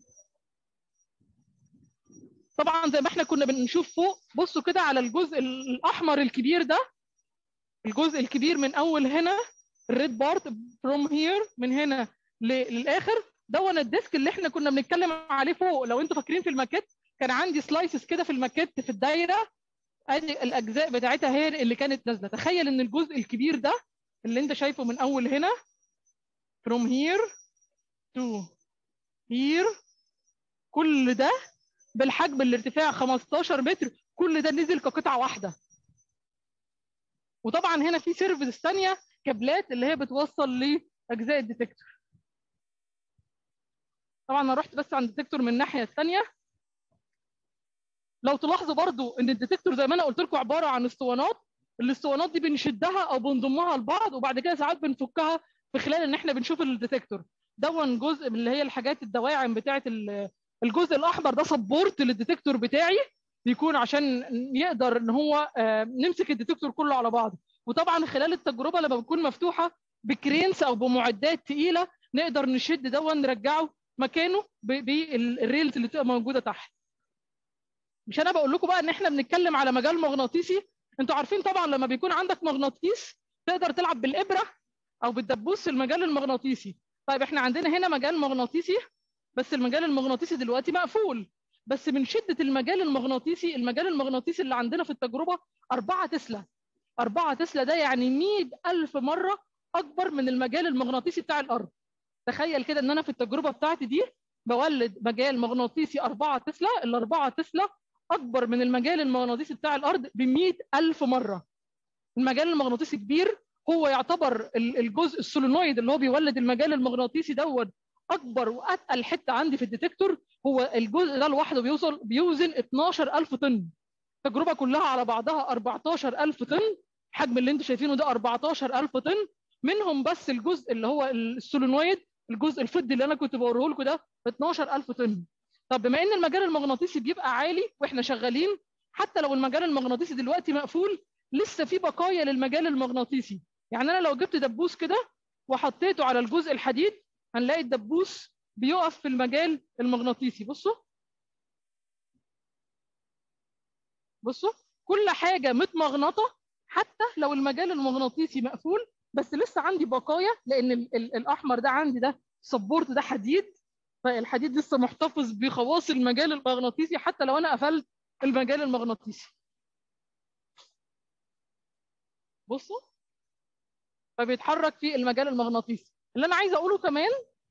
طبعا زي ما احنا كنا بنشوف فوق بصوا كده على الجزء الاحمر الكبير ده الجزء الكبير من اول هنا الريد بارت فروم هير من هنا ل- للاخر دون الديسك اللي احنا كنا بنتكلم عليه فوق لو انتوا فاكرين في الماكيت كان عندي سلايسز كده في الماكيت في الدايره ادي الاجزاء بتاعتها هي اللي كانت نازله تخيل ان الجزء الكبير ده اللي انت شايفه من اول هنا from here to here كل ده بالحجم الارتفاع 15 متر كل ده نزل كقطعه واحده وطبعا هنا في سيرفيس ثانيه كابلات اللي هي بتوصل لاجزاء الديتكتور طبعا انا رحت بس عند الديتكتور من الناحيه الثانيه لو تلاحظوا برضو ان الديتكتور زي ما انا قلت لكم عباره عن اسطوانات الاسطوانات دي بنشدها او بنضمها لبعض وبعد كده ساعات بنفكها في خلال ان احنا بنشوف الديتكتور دون جزء من اللي هي الحاجات الدواعم بتاعه ال- الجزء الاحمر ده سبورت للديتكتور بتاعي بيكون عشان يقدر ان هو آه، نمسك الديتكتور كله على بعضه وطبعا خلال التجربه لما بتكون مفتوحه بكرينس او بمعدات تقيله نقدر نشد دون نرجعه مكانه ب- بالريلز اللي بتبقى موجوده تحت مش انا بقول لكم بقى ان احنا بنتكلم على مجال مغناطيسي انتوا عارفين طبعا لما بيكون عندك مغناطيس تقدر تلعب بالابره او بالدبوس في المجال المغناطيسي طيب احنا عندنا هنا مجال مغناطيسي بس المجال المغناطيسي دلوقتي مقفول بس من شده المجال المغناطيسي المجال المغناطيسي اللي عندنا في التجربه 4 تسلا 4 تسلا ده يعني 100000 مره اكبر من المجال المغناطيسي بتاع الارض تخيل كده ان انا في التجربه بتاعتي دي بولد مجال مغناطيسي 4 تسلا ال 4 تسلا اكبر من المجال المغناطيسي بتاع الارض ب 100000 مره المجال المغناطيسي كبير هو يعتبر ال- الجزء السولينويد اللي هو بيولد المجال المغناطيسي دوت اكبر واتقل حته عندي في الديتكتور هو الجزء ده لوحده بيوصل بيوزن 12000 طن التجربه كلها على بعضها 14000 طن الحجم اللي انتم شايفينه ده 14000 طن منهم بس الجزء اللي هو السولينويد الجزء الفضي اللي انا كنت بوريه لكم ده 12000 طن طب بما ان المجال المغناطيسي بيبقى عالي واحنا شغالين حتى لو المجال المغناطيسي دلوقتي مقفول لسه في بقايا للمجال المغناطيسي يعني انا لو جبت دبوس كده وحطيته على الجزء الحديد هنلاقي الدبوس بيقف في المجال المغناطيسي بصوا بصوا كل حاجه متمغنطه حتى لو المجال المغناطيسي مقفول بس لسه عندي بقايا لان ال ال الاحمر ده عندي ده سبورت ده حديد فالحديد لسه محتفظ بخواص المجال المغناطيسي حتى لو انا قفلت المجال المغناطيسي بصوا فبيتحرك في المجال المغناطيسي اللي انا عايزه اقوله كمان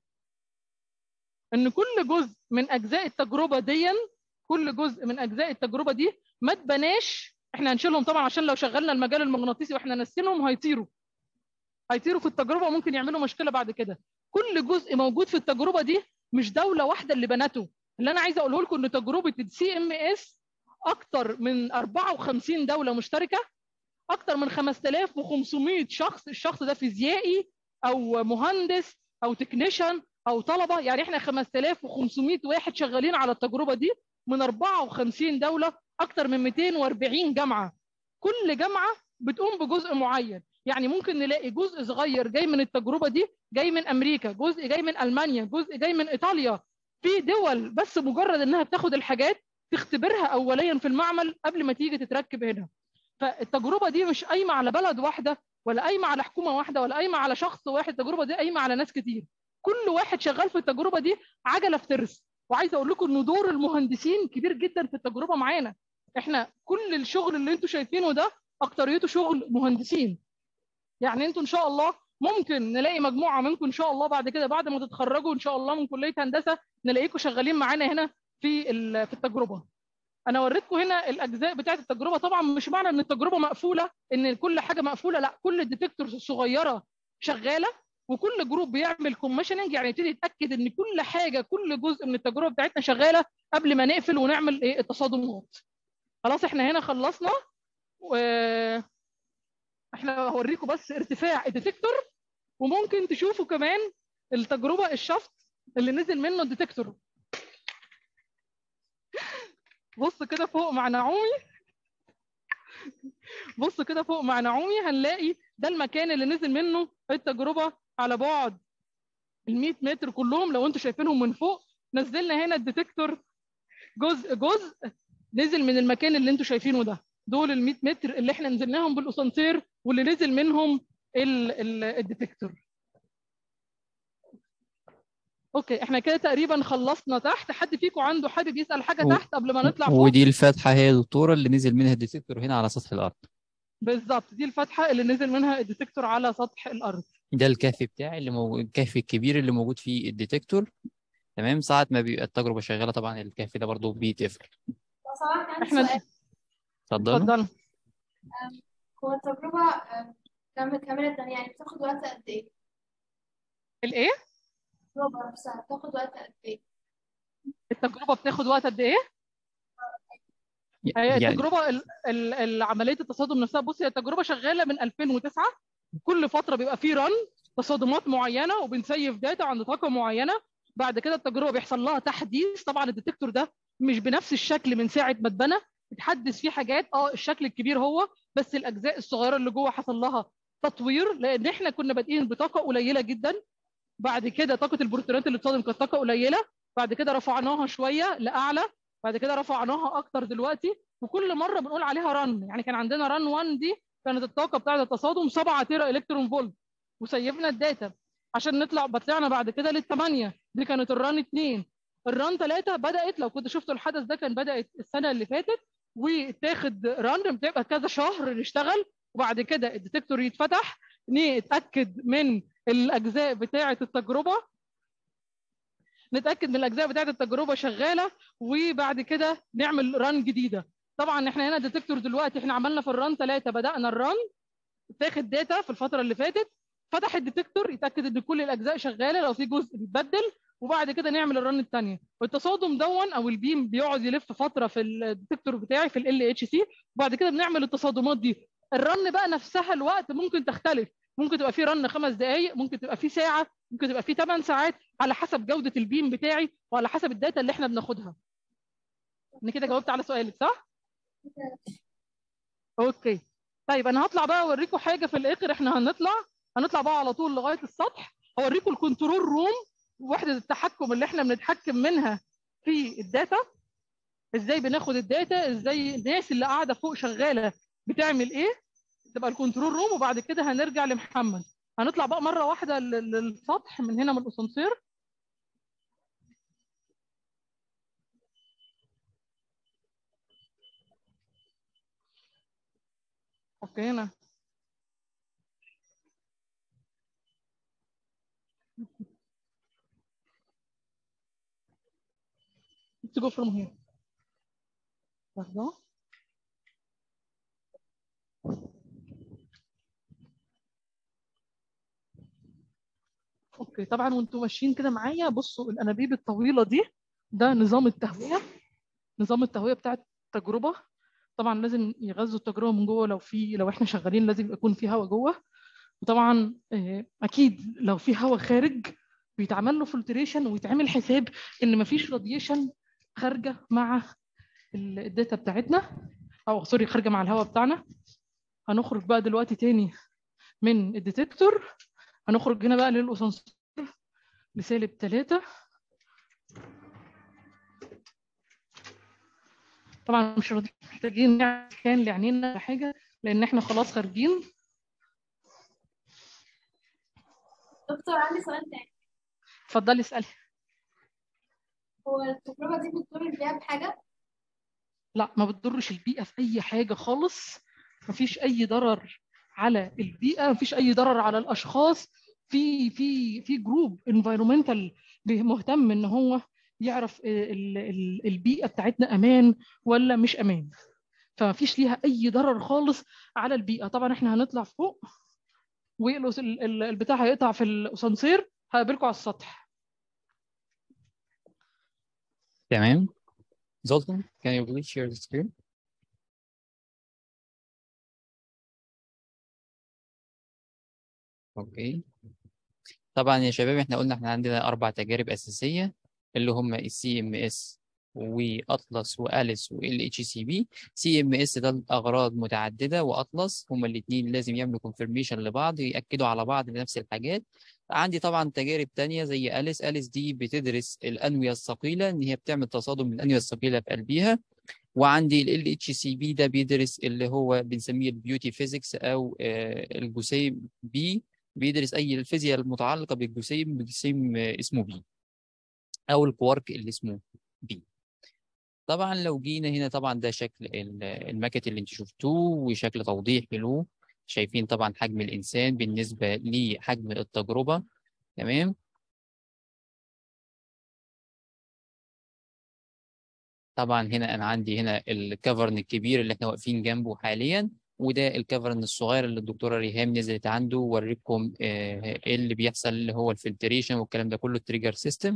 ان كل جزء من اجزاء التجربه دي كل جزء من اجزاء التجربه دي ما اتبناش احنا هنشيلهم طبعا عشان لو شغلنا المجال المغناطيسي واحنا ناسينهم هيطيروا هيطيروا في التجربه وممكن يعملوا مشكله بعد كده كل جزء موجود في التجربه دي مش دوله واحده اللي بنته اللي انا عايزه اقوله لكم ان تجربه السي ام اس اكتر من 54 دوله مشتركه اكتر من 5500 شخص الشخص ده فيزيائي او مهندس او تكنيشن او طلبه يعني احنا 5500 واحد شغالين على التجربه دي من 54 دوله اكتر من 240 جامعه كل جامعه بتقوم بجزء معين يعني ممكن نلاقي جزء صغير جاي من التجربه دي جاي من امريكا جزء جاي من المانيا جزء جاي من ايطاليا في دول بس مجرد انها بتاخد الحاجات تختبرها اوليا في المعمل قبل ما تيجي تتركب هنا فالتجربه دي مش قايمه على بلد واحده ولا قايمه على حكومه واحده ولا قايمه على شخص واحد التجربه دي قايمه على ناس كتير كل واحد شغال في التجربه دي عجله في ترس وعايزه اقول لكم ان دور المهندسين كبير جدا في التجربه معانا احنا كل الشغل اللي انتم شايفينه ده اكتريته شغل مهندسين يعني انتوا ان شاء الله ممكن نلاقي مجموعه منكم ان شاء الله بعد كده بعد ما تتخرجوا ان شاء الله من كليه هندسه نلاقيكم شغالين معانا هنا في في التجربه انا وريتكم هنا الاجزاء بتاعه التجربه طبعا مش معنى ان التجربه مقفوله ان كل حاجه مقفوله لا كل الديتكتورز الصغيره شغاله وكل جروب بيعمل كوميشننج يعني يبتدي يتاكد ان كل حاجه كل جزء من التجربه بتاعتنا شغاله قبل ما نقفل ونعمل ايه التصادمات خلاص احنا هنا خلصنا و احنا هوريكم بس ارتفاع الديتكتور وممكن تشوفوا كمان التجربه الشفط اللي نزل منه الديتكتور بص كده فوق مع نعومي بص كده فوق مع نعومي هنلاقي ده المكان اللي نزل منه التجربه على بعد ال 100 متر كلهم لو انتم شايفينهم من فوق نزلنا هنا الديتكتور جزء جزء نزل من المكان اللي انتم شايفينه ده دول ال 100 متر اللي احنا نزلناهم بالاسانسير واللي نزل منهم الديتكتور اوكي احنا كده تقريبا خلصنا تحت حد فيكم عنده حابب يسال حاجه و- تحت قبل ما نطلع فوق ودي الفتحة هي يا دكتورة اللي نزل منها الديتكتور هنا على سطح الأرض بالظبط دي الفتحه اللي نزل منها الديتكتور على سطح الارض ده الكهف بتاعي اللي موجود الكهف الكبير اللي موجود فيه الديتكتور تمام ساعة ما بيبقى التجربة شغالة طبعا الكهف ده برضه بيتقفل لو سمحت عندي احنا سؤال اتفضلوا اتفضل هو التجربة آم، كام- كاملة يعني بتاخد وقت قد إيه؟ الايه التجربة نفسها بتاخد وقت قد إيه؟ التجربه بتاخد وقت قد ايه هي يعني التجربه ال- ال- ال- عمليه التصادم نفسها بصي هي التجربه شغاله من 2009 كل فتره بيبقى فيه رن تصادمات معينه وبنسيف داتا عند طاقه معينه بعد كده التجربه بيحصل لها تحديث طبعا الديتكتور ده مش بنفس الشكل من ساعه ما اتبنى اتحدث فيه حاجات اه الشكل الكبير هو بس الاجزاء الصغيره اللي جوه حصل لها تطوير لان احنا كنا بادئين بطاقه قليله جدا بعد كده طاقه البروتونات اللي بتصادم كانت طاقه قليله بعد كده رفعناها شويه لاعلى بعد كده رفعناها اكتر دلوقتي وكل مره بنقول عليها رن يعني كان عندنا رن 1 دي كانت الطاقه بتاعه التصادم 7 تيرا الكترون فولت وسيفنا الداتا عشان نطلع طلعنا بعد كده للثمانيه دي كانت الران 2 الران 3 بدات لو كنت شفتوا الحدث ده كان بدات السنه اللي فاتت وتاخد ران بتبقى كذا شهر نشتغل وبعد كده الديتكتور يتفتح نتاكد من الاجزاء بتاعه التجربه نتاكد من الاجزاء بتاعه التجربه شغاله وبعد كده نعمل ران جديده طبعا احنا هنا ديتكتور دلوقتي احنا عملنا في الران 3 بدانا الران تاخد داتا في الفتره اللي فاتت فتح الديتكتور يتاكد ان كل الاجزاء شغاله لو في جزء بيتبدل وبعد كده نعمل الرن الثانيه والتصادم دون او البيم بيقعد يلف فتره في الديتكتور بتاعي في ال اتش سي وبعد كده بنعمل التصادمات دي الرن بقى نفسها الوقت ممكن تختلف ممكن تبقى في رن خمس دقائق ممكن تبقى في ساعه ممكن تبقى في 8 ساعات على حسب جوده البيم بتاعي وعلى حسب الداتا اللي احنا بناخدها انا كده جاوبت على سؤالك صح اوكي طيب انا هطلع بقى اوريكم حاجه في الاخر احنا هنطلع هنطلع بقى على طول لغايه السطح اوريكم الكنترول روم وحده التحكم اللي احنا بنتحكم منها في الداتا ازاي بناخد الداتا ازاي الناس اللي قاعده فوق شغاله بتعمل ايه تبقى الكنترول روم وبعد كده هنرجع لمحمد هنطلع بقى مره واحده لل- للسطح من هنا من الاسانسير اوكي هنا to go from here. لحظة. اوكي طبعا وانتم ماشيين كده معايا بصوا الانابيب الطويله دي ده نظام التهويه نظام التهويه بتاع التجربه طبعا لازم يغذوا التجربه من جوه لو في لو احنا شغالين لازم يكون في هواء جوه وطبعا آه، اكيد لو في هواء خارج بيتعمل له فلتريشن ويتعمل حساب ان مفيش راديشن خارجه مع ال- الداتا بتاعتنا او سوري خارجه مع الهواء بتاعنا هنخرج بقى دلوقتي تاني من الديتكتور هنخرج هنا بقى للاسانسير لسالب 3 طبعا مش راضي- محتاجين نعمل كان لعينينا ولا حاجه لان احنا خلاص خارجين دكتور عندي سؤال تاني اتفضلي اسالي هو التجربة دي بتضر البيئة بحاجة؟ لا ما بتضرش البيئة في أي حاجة خالص مفيش أي ضرر على البيئة مفيش أي ضرر على الأشخاص في في في جروب انفايرمنتال مهتم إن هو يعرف ال- ال- البيئة بتاعتنا أمان ولا مش أمان فمفيش ليها أي ضرر خالص على البيئة طبعا إحنا هنطلع فوق والبتاع هيقطع في الأسانسير هقابلكم على السطح تمام Zoltan, can you please share the screen? اوكي طبعا يا شباب احنا قلنا احنا عندنا اربع تجارب اساسيه اللي هم السي ام اس واطلس واليس وال اتش سي بي سي ام اس ده الاغراض متعدده واطلس هما الاثنين لازم يعملوا كونفirmation لبعض ياكدوا على بعض بنفس الحاجات عندي طبعا تجارب تانية زي أليس أليس دي بتدرس الأنوية الثقيلة إن هي بتعمل تصادم من الأنوية الثقيلة في قلبها وعندي ال اتش سي بي ده بيدرس اللي هو بنسميه البيوتي فيزيكس أو آه، الجسيم بي بيدرس أي الفيزياء المتعلقة بالجسيم بجسيم آه، اسمه بي أو الكوارك اللي اسمه بي طبعا لو جينا هنا طبعا ده شكل ال- الماكت اللي انت شفتوه وشكل توضيح له شايفين طبعا حجم الإنسان بالنسبة لحجم التجربة تمام طبعا هنا انا عندي هنا الكفرن الكبير اللي احنا واقفين جنبه حاليا وده الكفرن الصغير اللي الدكتوره ريهام نزلت عنده ووريكم آه، ايه اللي بيحصل اللي هو الفلتريشن والكلام ده كله التريجر سيستم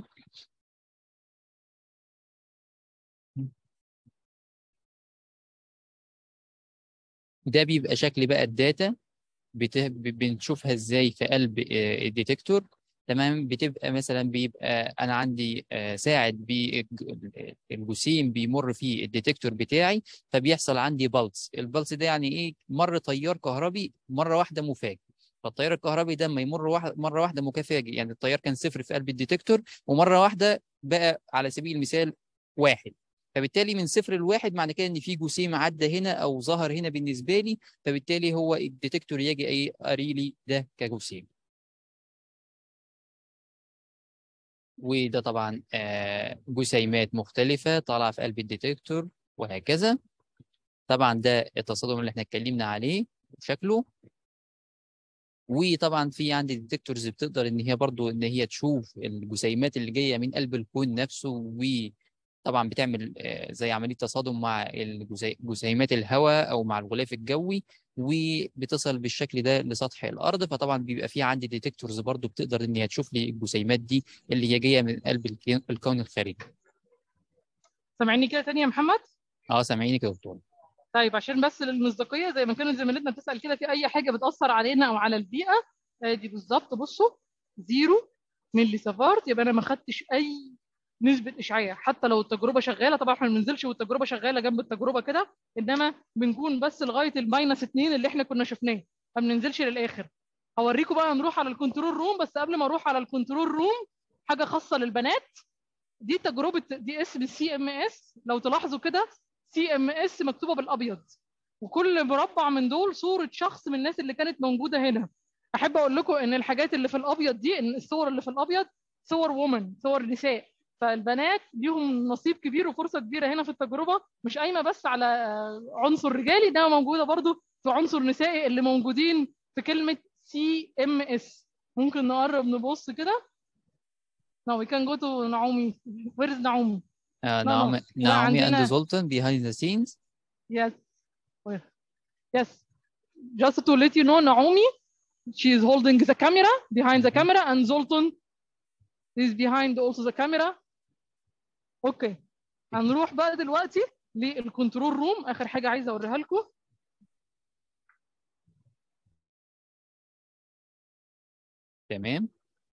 ده بيبقى شكل بقى الداتا بت... ب- بنشوفها ازاي في قلب آه، الديتكتور تمام بتبقى مثلا بيبقى انا عندي آه، ساعد بي- الجسيم بيمر فيه الديتكتور بتاعي فبيحصل عندي بلس البلس ده يعني ايه مر تيار كهربي مره واحده مفاجئ فالتيار الكهربي ده لما يمر واحد مره واحده مكافئ يعني التيار كان صفر في قلب الديتكتور ومره واحده بقى على سبيل المثال واحد فبالتالي من صفر لواحد معنى كده ان في جسيم عدى هنا او ظهر هنا بالنسبه لي فبالتالي هو الديتكتور يجي ايه قاري لي ده كجسيم وده طبعا آه، جسيمات مختلفة طالعة في قلب الديتكتور وهكذا طبعا ده التصادم اللي احنا اتكلمنا عليه شكله وطبعا في عندي ديتكتورز بتقدر ان هي برضو ان هي تشوف الجسيمات اللي جاية من قلب الكون نفسه طبعا بتعمل آه، زي عمليه تصادم مع الجزي- جسيمات الهواء او مع الغلاف الجوي وبتصل بالشكل ده لسطح الارض فطبعا بيبقى في عندي ديتكتورز برضو بتقدر ان هي تشوف لي الجسيمات دي اللي هي جايه من قلب الكي- الكون الخارجي سامعني كده تاني يا محمد اه سامعيني كده يا دكتور طيب عشان بس للمصداقيه زي ما كانت زميلتنا بتسال كده في اي حاجه بتاثر علينا او على البيئه ادي بالظبط بصوا زيرو ملي سافارت يبقى انا ما خدتش اي نسبه اشعاع حتى لو التجربه شغاله طبعا احنا ما بننزلش والتجربه شغاله جنب التجربه كده انما بنكون بس لغايه الماينس 2 اللي احنا كنا شفناه ما بننزلش للاخر هوريكم بقى نروح على الكنترول روم بس قبل ما اروح على الكنترول روم حاجه خاصه للبنات دي تجربه دي اسم السي ام اس لو تلاحظوا كده سي ام اس مكتوبه بالابيض وكل مربع من دول صوره شخص من الناس اللي كانت موجوده هنا احب اقول لكم ان الحاجات اللي في الابيض دي ان الصور اللي في الابيض صور وومن صور نساء فالبنات ليهم نصيب كبير وفرصه كبيره هنا في التجربه مش قايمه بس على عنصر رجالي ده موجوده برضو في عنصر نسائي اللي موجودين في كلمه سي ام اس ممكن نقرب نبص كده No, we can go to Naomi. Where is Naomi? آه no. نعومي نعومي عندنا- and Zoltan behind the scenes Yes. Where? Yes. Just to let you know, Naomi, she is holding the camera behind the camera, and Zoltan is behind also the camera. اوكي هنروح بقى دلوقتي للكنترول روم اخر حاجه عايزه اوريها لكم تمام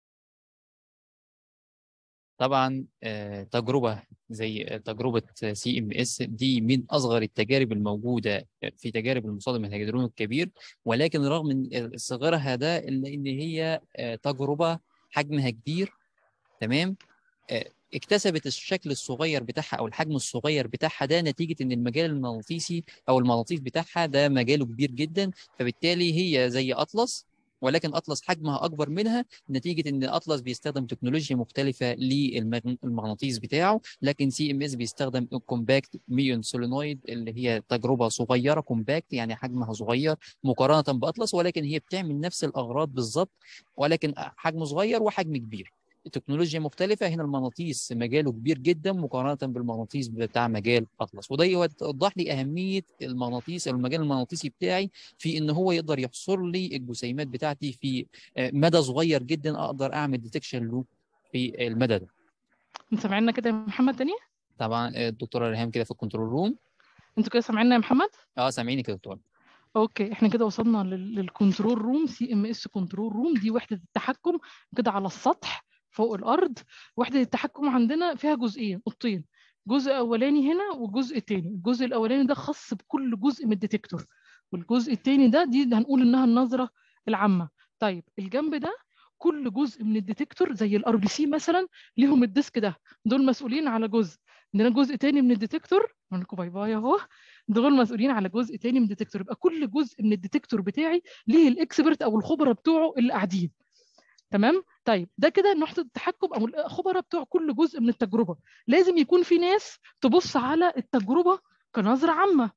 طبعا آه، تجربة زي تجربة سي ام اس دي من أصغر التجارب الموجودة في تجارب المصادم الهيدرون الكبير ولكن رغم من صغرها ده إلا إن هي آه، تجربة حجمها كبير تمام آه، اكتسبت الشكل الصغير بتاعها او الحجم الصغير بتاعها ده نتيجه ان المجال المغناطيسي او المغناطيس بتاعها ده مجاله كبير جدا فبالتالي هي زي اطلس ولكن اطلس حجمها اكبر منها نتيجه ان اطلس بيستخدم تكنولوجيا مختلفه للمغناطيس بتاعه لكن سي ام اس بيستخدم كومباكت ميون سولينويد اللي هي تجربه صغيره كومباكت يعني حجمها صغير مقارنه باطلس ولكن هي بتعمل نفس الاغراض بالظبط ولكن حجم صغير وحجم كبير تكنولوجيا مختلفة هنا المغناطيس مجاله كبير جدا مقارنة بالمغناطيس بتاع مجال أطلس وده يوضح لي أهمية المغناطيس أو المجال المغناطيسي بتاعي في إن هو يقدر يحصر لي الجسيمات بتاعتي في آه، مدى صغير جدا أقدر أعمل ديتكشن له في المدى ده انت سامعيننا كده يا محمد تاني طبعا آه، الدكتورة ريهام كده في الكنترول روم انتوا كده سامعيننا يا محمد اه سامعيني كده يا دكتور اوكي احنا كده وصلنا لل- للكنترول روم سي ام اس كنترول روم دي وحده التحكم كده على السطح فوق الارض وحده التحكم عندنا فيها جزئين اوضتين جزء اولاني هنا وجزء تاني الجزء الاولاني ده خاص بكل جزء من الديتكتور والجزء التاني ده دي هنقول انها النظره العامه طيب الجنب ده كل جزء من الديتكتور زي الار بي سي مثلا ليهم الديسك ده دول مسؤولين على جزء عندنا جزء تاني من الديتكتور اقول لكم باي باي اهو دول مسؤولين على جزء تاني من الديتكتور يبقى كل جزء من الديتكتور بتاعي ليه الاكسبرت او الخبراء بتوعه اللي قاعدين تمام طيب ده كده نقطه التحكم او الخبراء بتوع كل جزء من التجربه لازم يكون في ناس تبص على التجربه كنظره عامه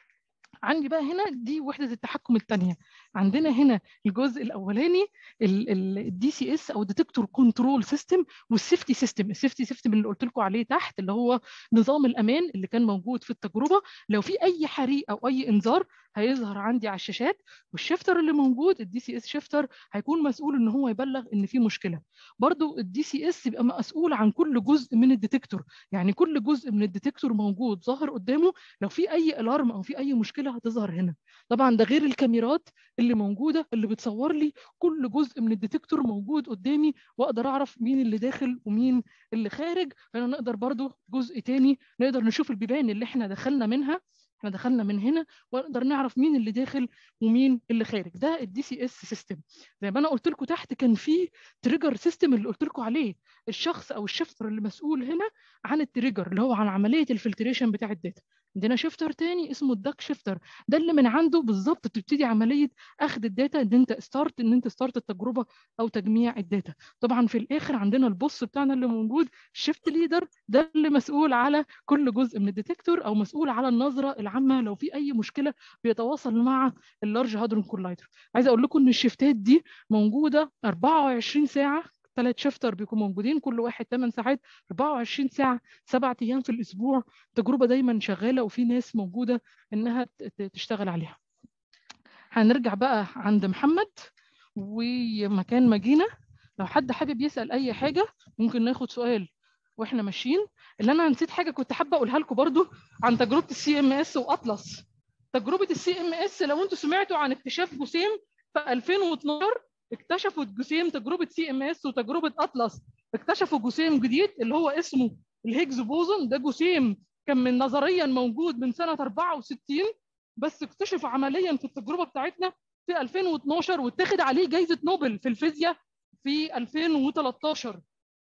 عندي بقى هنا دي وحده التحكم الثانيه عندنا هنا الجزء الاولاني الدي سي اس او ديتكتور كنترول سيستم والسيفتي سيستم السيفتي سيستم اللي قلت لكم عليه تحت اللي هو نظام الامان اللي كان موجود في التجربه لو في اي حريق او اي انذار هيظهر عندي على الشاشات والشيفتر اللي موجود الدي سي اس شيفتر هيكون مسؤول ان هو يبلغ ان في مشكله برضو الدي سي اس يبقى مسؤول عن كل جزء من الديتكتور يعني كل جزء من الديتكتور موجود ظاهر قدامه لو في اي الارم او في اي مشكله هتظهر هنا طبعا ده غير الكاميرات اللي موجوده اللي بتصور لي كل جزء من الديتكتور موجود قدامي واقدر اعرف مين اللي داخل ومين اللي خارج فانا نقدر برضو جزء تاني نقدر نشوف البيبان اللي احنا دخلنا منها احنا دخلنا من هنا ونقدر نعرف مين اللي داخل ومين اللي خارج ده الدي سي اس سيستم زي ما انا قلت لكم تحت كان في تريجر سيستم اللي قلت لكم عليه الشخص او الشفتر اللي مسؤول هنا عن التريجر اللي هو عن عمليه الفلتريشن بتاع الداتا عندنا شيفتر تاني اسمه الداك شيفتر ده اللي من عنده بالظبط بتبتدي عمليه اخذ الداتا ان انت ستارت ان انت ستارت التجربه او تجميع الداتا طبعا في الاخر عندنا البوس بتاعنا اللي موجود الشيفت ليدر ده اللي مسؤول على كل جزء من الديتكتور او مسؤول على النظره العامه لو في اي مشكله بيتواصل مع اللارج هادرون كولايدر عايزه اقول لكم ان الشيفتات دي موجوده 24 ساعه ثلاث شفتر بيكونوا موجودين كل واحد 8 ساعات 24 ساعه سبعة ايام في الاسبوع تجربه دايما شغاله وفي ناس موجوده انها ت- ت- تشتغل عليها هنرجع بقى عند محمد ومكان ما جينا لو حد حابب يسال اي حاجه ممكن ناخد سؤال واحنا ماشيين اللي انا نسيت حاجه كنت حابه اقولها لكم برضو عن تجربه السي ام اس واطلس تجربه السي ام اس لو انتم سمعتوا عن اكتشاف جسيم في 2012 اكتشفوا جسيم تجربه سي ام اس وتجربه اطلس اكتشفوا جسيم جديد اللي هو اسمه الهيجز بوزون ده جسيم كان من نظريا موجود من سنه 64 بس اكتشف عمليا في التجربه بتاعتنا في 2012 واتخذ عليه جائزه نوبل في الفيزياء في 2013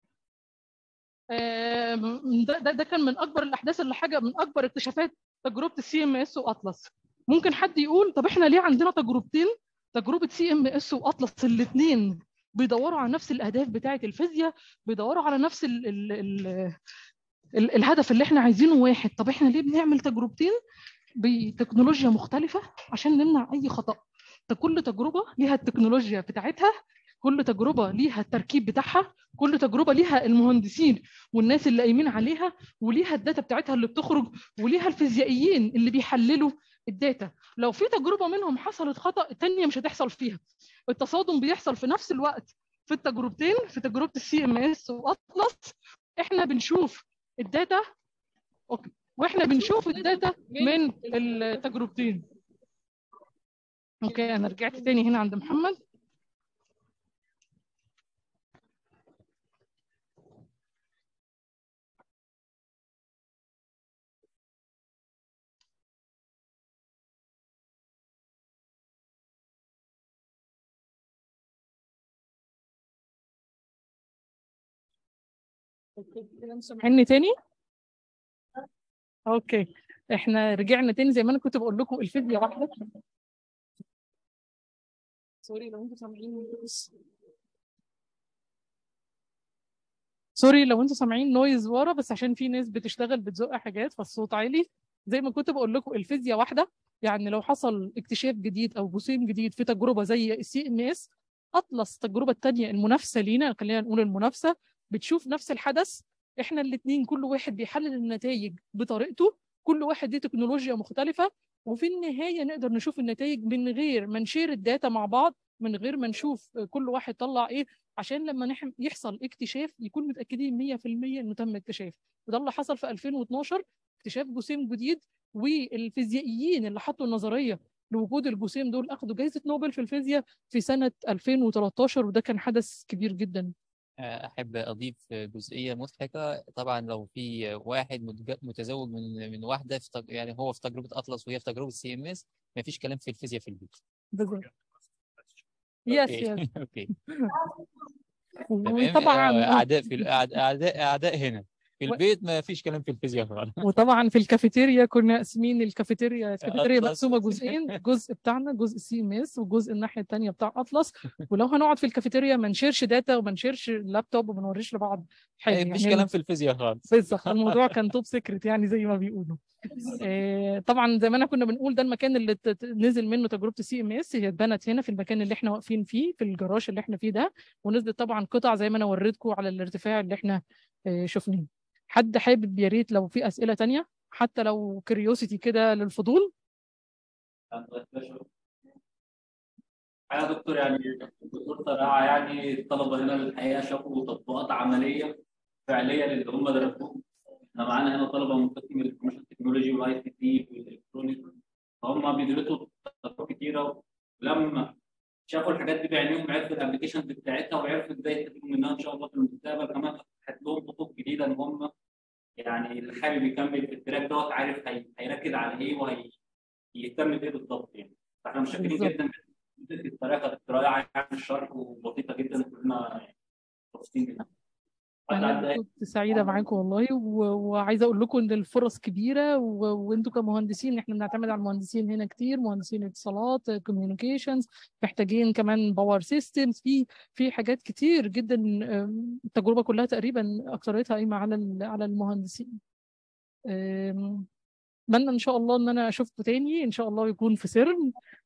آم، ده, ده ده كان من اكبر الاحداث اللي حاجه من اكبر اكتشافات تجربه السي ام اس واطلس ممكن حد يقول طب احنا ليه عندنا تجربتين تجربه سي ام اس واطلس الاثنين بيدوروا على نفس الاهداف بتاعه الفيزياء بيدوروا على نفس ال ال ال ال الهدف اللي احنا عايزينه واحد طب احنا ليه بنعمل تجربتين بتكنولوجيا مختلفه عشان نمنع اي خطا ده كل تجربه ليها التكنولوجيا بتاعتها كل تجربه ليها التركيب بتاعها كل تجربه ليها المهندسين والناس اللي قايمين عليها وليها الداتا بتاعتها اللي بتخرج وليها الفيزيائيين اللي بيحللوا الداتا لو في تجربه منهم حصلت خطا الثانيه مش هتحصل فيها التصادم بيحصل في نفس الوقت في التجربتين في تجربه السي ام اس واطلس احنا بنشوف الداتا اوكي واحنا بنشوف الداتا من التجربتين اوكي انا رجعت تاني هنا عند محمد سامعيني تاني اوكي احنا رجعنا تاني زي ما انا كنت بقول لكم الفيزياء واحده سوري لو انتوا سامعين بس سوري لو انتوا سامعين نويز ورا بس عشان في ناس بتشتغل بتزق حاجات فالصوت عالي زي ما كنت بقول لكم الفيزياء واحده يعني لو حصل اكتشاف جديد او جسيم جديد في تجربه زي السي ام اس اطلس التجربه الثانيه المنافسه لينا خلينا نقول المنافسه بتشوف نفس الحدث احنا الاثنين كل واحد بيحلل النتائج بطريقته كل واحد دي تكنولوجيا مختلفه وفي النهايه نقدر نشوف النتائج من غير ما نشير الداتا مع بعض من غير ما نشوف كل واحد طلع ايه عشان لما نح- يحصل اكتشاف يكون متاكدين 100% انه تم اكتشاف وده اللي حصل في 2012 اكتشاف جسيم جديد والفيزيائيين اللي حطوا النظريه لوجود الجسيم دول اخذوا جائزه نوبل في الفيزياء في سنه 2013 وده كان حدث كبير جدا أحب أضيف جزئية مضحكة طبعا لو في واحد متج- متزوج من من واحدة في تج... يعني هو في تجربة أطلس وهي في تجربة سي إم إس مفيش كلام في الفيزياء في البيت بالظبط يس أوكي يس أوكي تمام وطبعا آه، أعداء في ال- أعد- أعداء أعداء هنا في و- البيت ما فيش كلام في الفيزياء خالص وطبعا في الكافيتيريا كنا قاسمين الكافيتيريا الكافيتيريا أطلس. مقسومه جزئين جزء بتاعنا جزء سي ام اس وجزء الناحيه الثانيه بتاع اطلس ولو هنقعد في الكافيتيريا ما نشيرش داتا وما نشيرش اللابتوب وما نوريش لبعض حاجه مفيش يعني كلام في الفيزياء خالص بالظبط الموضوع كان توب سيكريت يعني زي ما بيقولوا آه، طبعا زي ما انا كنا بنقول ده المكان اللي ت- ت- نزل منه تجربه السي ام اس هي اتبنت هنا في المكان اللي احنا واقفين فيه في الجراج اللي احنا فيه ده ونزلت طبعا قطع زي ما انا وريتكم على الارتفاع اللي احنا آه، شفناه حد حابب يا ريت لو في اسئله تانية حتى لو كريوسيتي كده للفضول أنا دكتور يعني دكتور صراحة يعني الطلبة هنا الحقيقة شافوا تطبيقات عملية فعلية للي هم درسوه احنا معانا هنا طلبة من قسم الانفورميشن تكنولوجي والاي سي تي والالكترونيك فهم بيدرسوا تطبيقات كتيرة ولما شافوا الحاجات دي بعينيهم عرفوا الابلكيشنز بتاعتها وعرفوا ازاي يستفيدوا منها ان شاء الله في المستقبل كمان فتحت لهم خطوط جديدة ان هم يعني اللي حابب يكمل في التراك دوت عارف هي- هيركز على ايه وهيهتم بايه بالظبط يعني فاحنا متشكرين بالظبط. جدا الطريقه رائعه يعني في الشرح وبسيطه جدا كلنا مبسوطين منها. حد عنده انا كنت سعيده معاكم والله و... وعايزه اقول لكم ان الفرص كبيره و... وانتم كمهندسين احنا بنعتمد على المهندسين هنا كتير مهندسين اتصالات كوميونيكيشنز محتاجين كمان باور سيستمز في في حاجات كتير جدا أم، التجربه كلها تقريبا اكثريتها قايمه على ال- على المهندسين أم، اتمنى ان شاء الله ان انا اشوفكم تاني ان شاء الله يكون في سيرن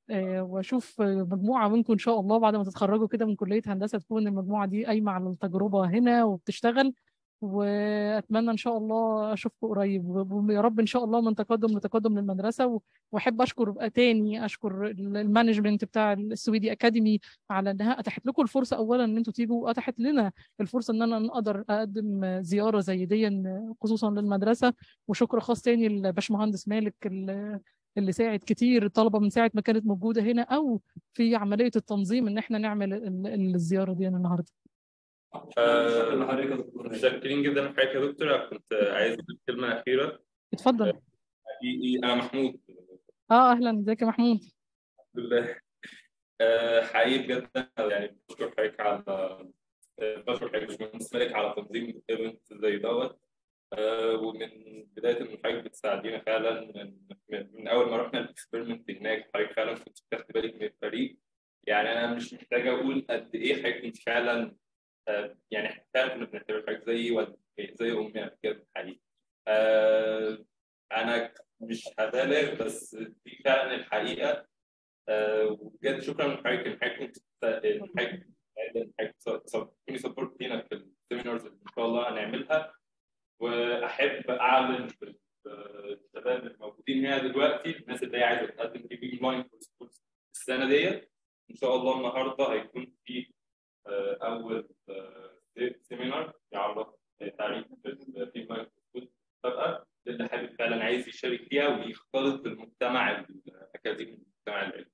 آه، واشوف آه، مجموعه منكم ان شاء الله بعد ما تتخرجوا كده من كليه هندسه تكون المجموعه دي قايمه على التجربه هنا وبتشتغل واتمنى ان شاء الله اشوفكم قريب ويا رب ان شاء الله من تقدم لتقدم للمدرسه و- واحب اشكر بقى تاني اشكر المانجمنت بتاع السويدي اكاديمي على انها اتاحت لكم الفرصه اولا ان انتوا تيجوا واتاحت لنا الفرصه ان انا نقدر اقدم زياره زي دي خصوصا للمدرسه وشكر خاص تاني لباشمهندس مالك اللي اللي ساعد كتير الطلبه من ساعه ما كانت موجوده هنا او في عمليه التنظيم ان احنا نعمل ال- الزياره دي النهارده شكرا لحضرتك يا دكتور متشكرين جدا حضرتك يا دكتور أنا كنت عايز أقول كلمة أخيرة اتفضل حقيقي أنا محمود اه اهلا ازيك يا محمود الحمد لله آه، حقيقي بجد أنا يعني بشكر حضرتك على آه، بشكر حضرتك باشمهندس مالك على تنظيم ايفنت زي دوت آه، ومن بداية إن حضرتك بتساعدينا فعلا من, من من أول ما رحنا الإكسبيرمنت هناك حضرتك فعلا كنت بتاخدي بالك من الفريق يعني أنا مش محتاج أقول قد إيه حضرتك كنت فعلا آه، يعني إحنا فعلا كنا بنعتبر حضرتك زي والد زي أمنا بجد حقيقي آه، أنا مش هبالغ بس دي فعلا الحقيقة آه، وبجد شكرا لحضرتك إن حضرتك كنت إن حضرتك إن حضرتك تكوني سبورت لينا في السيمينارز اللي إن شاء الله هنعملها واحب اعلن الشباب الموجودين هنا دلوقتي الناس اللي هي عايزه تقدم في بي لاين السنه ديت ان شاء الله النهارده هيكون في آه، اول آه، سيمينار يعرف تعريف البي لاين مسابقه اللي حابب فعلا عايز يشارك فيها ويختلط بالمجتمع الاكاديمي المجتمع العلمي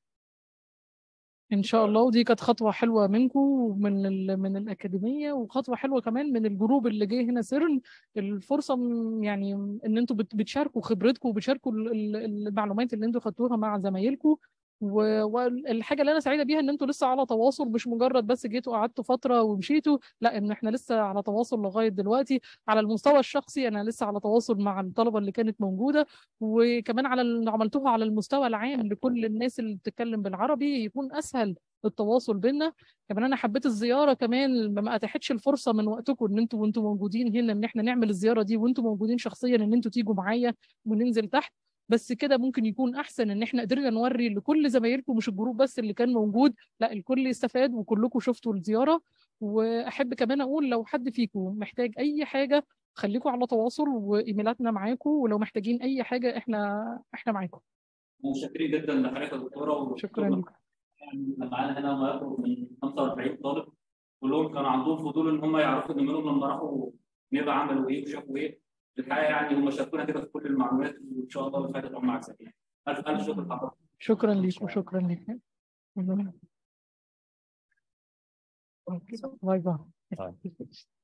ان شاء الله ودي كانت خطوه حلوه منكم ومن ال... من الاكاديميه وخطوه حلوه كمان من الجروب اللي جه هنا سيرن الفرصه م- يعني ان انتوا بت... بتشاركوا خبرتكم وبتشاركوا ال- ال- المعلومات اللي انتوا خدتوها مع زمايلكم و- والحاجه اللي انا سعيده بيها ان انتوا لسه على تواصل مش مجرد بس جيتوا قعدتوا فتره ومشيتوا لا ان احنا لسه على تواصل لغايه دلوقتي على المستوى الشخصي انا لسه على تواصل مع الطلبه اللي كانت موجوده وكمان على اللي عملتوها على المستوى العام لكل الناس اللي بتتكلم بالعربي يكون اسهل التواصل بينا كمان انا حبيت الزياره كمان ما اتاحتش الفرصه من وقتكم ان انتوا وانتوا موجودين هنا ان احنا نعمل الزياره دي وانتوا موجودين شخصيا ان انتوا تيجوا معايا وننزل تحت بس كده ممكن يكون احسن ان احنا قدرنا نوري لكل زمايلكم مش الجروب بس اللي كان موجود لا الكل يستفاد وكلكم شفتوا الزياره واحب كمان اقول لو حد فيكم محتاج اي حاجه خليكم على تواصل وايميلاتنا معاكم ولو محتاجين اي حاجه احنا احنا معاكم وشاكرين جدا لحضرتك يا دكتوره شكرا لكم كان معانا هنا ما يقرب من 45 طالب كلهم كانوا عندهم فضول ان هم يعرفوا ان منهم لما راحوا نبقى عملوا ايه وشافوا ايه الحقيقه يعني هم شاركونا كده في كل المعلومات وان شاء الله اللي فاتت هم عكسين الف الف شكر لحضرتك شكرا لكم شكرا لكم باي باي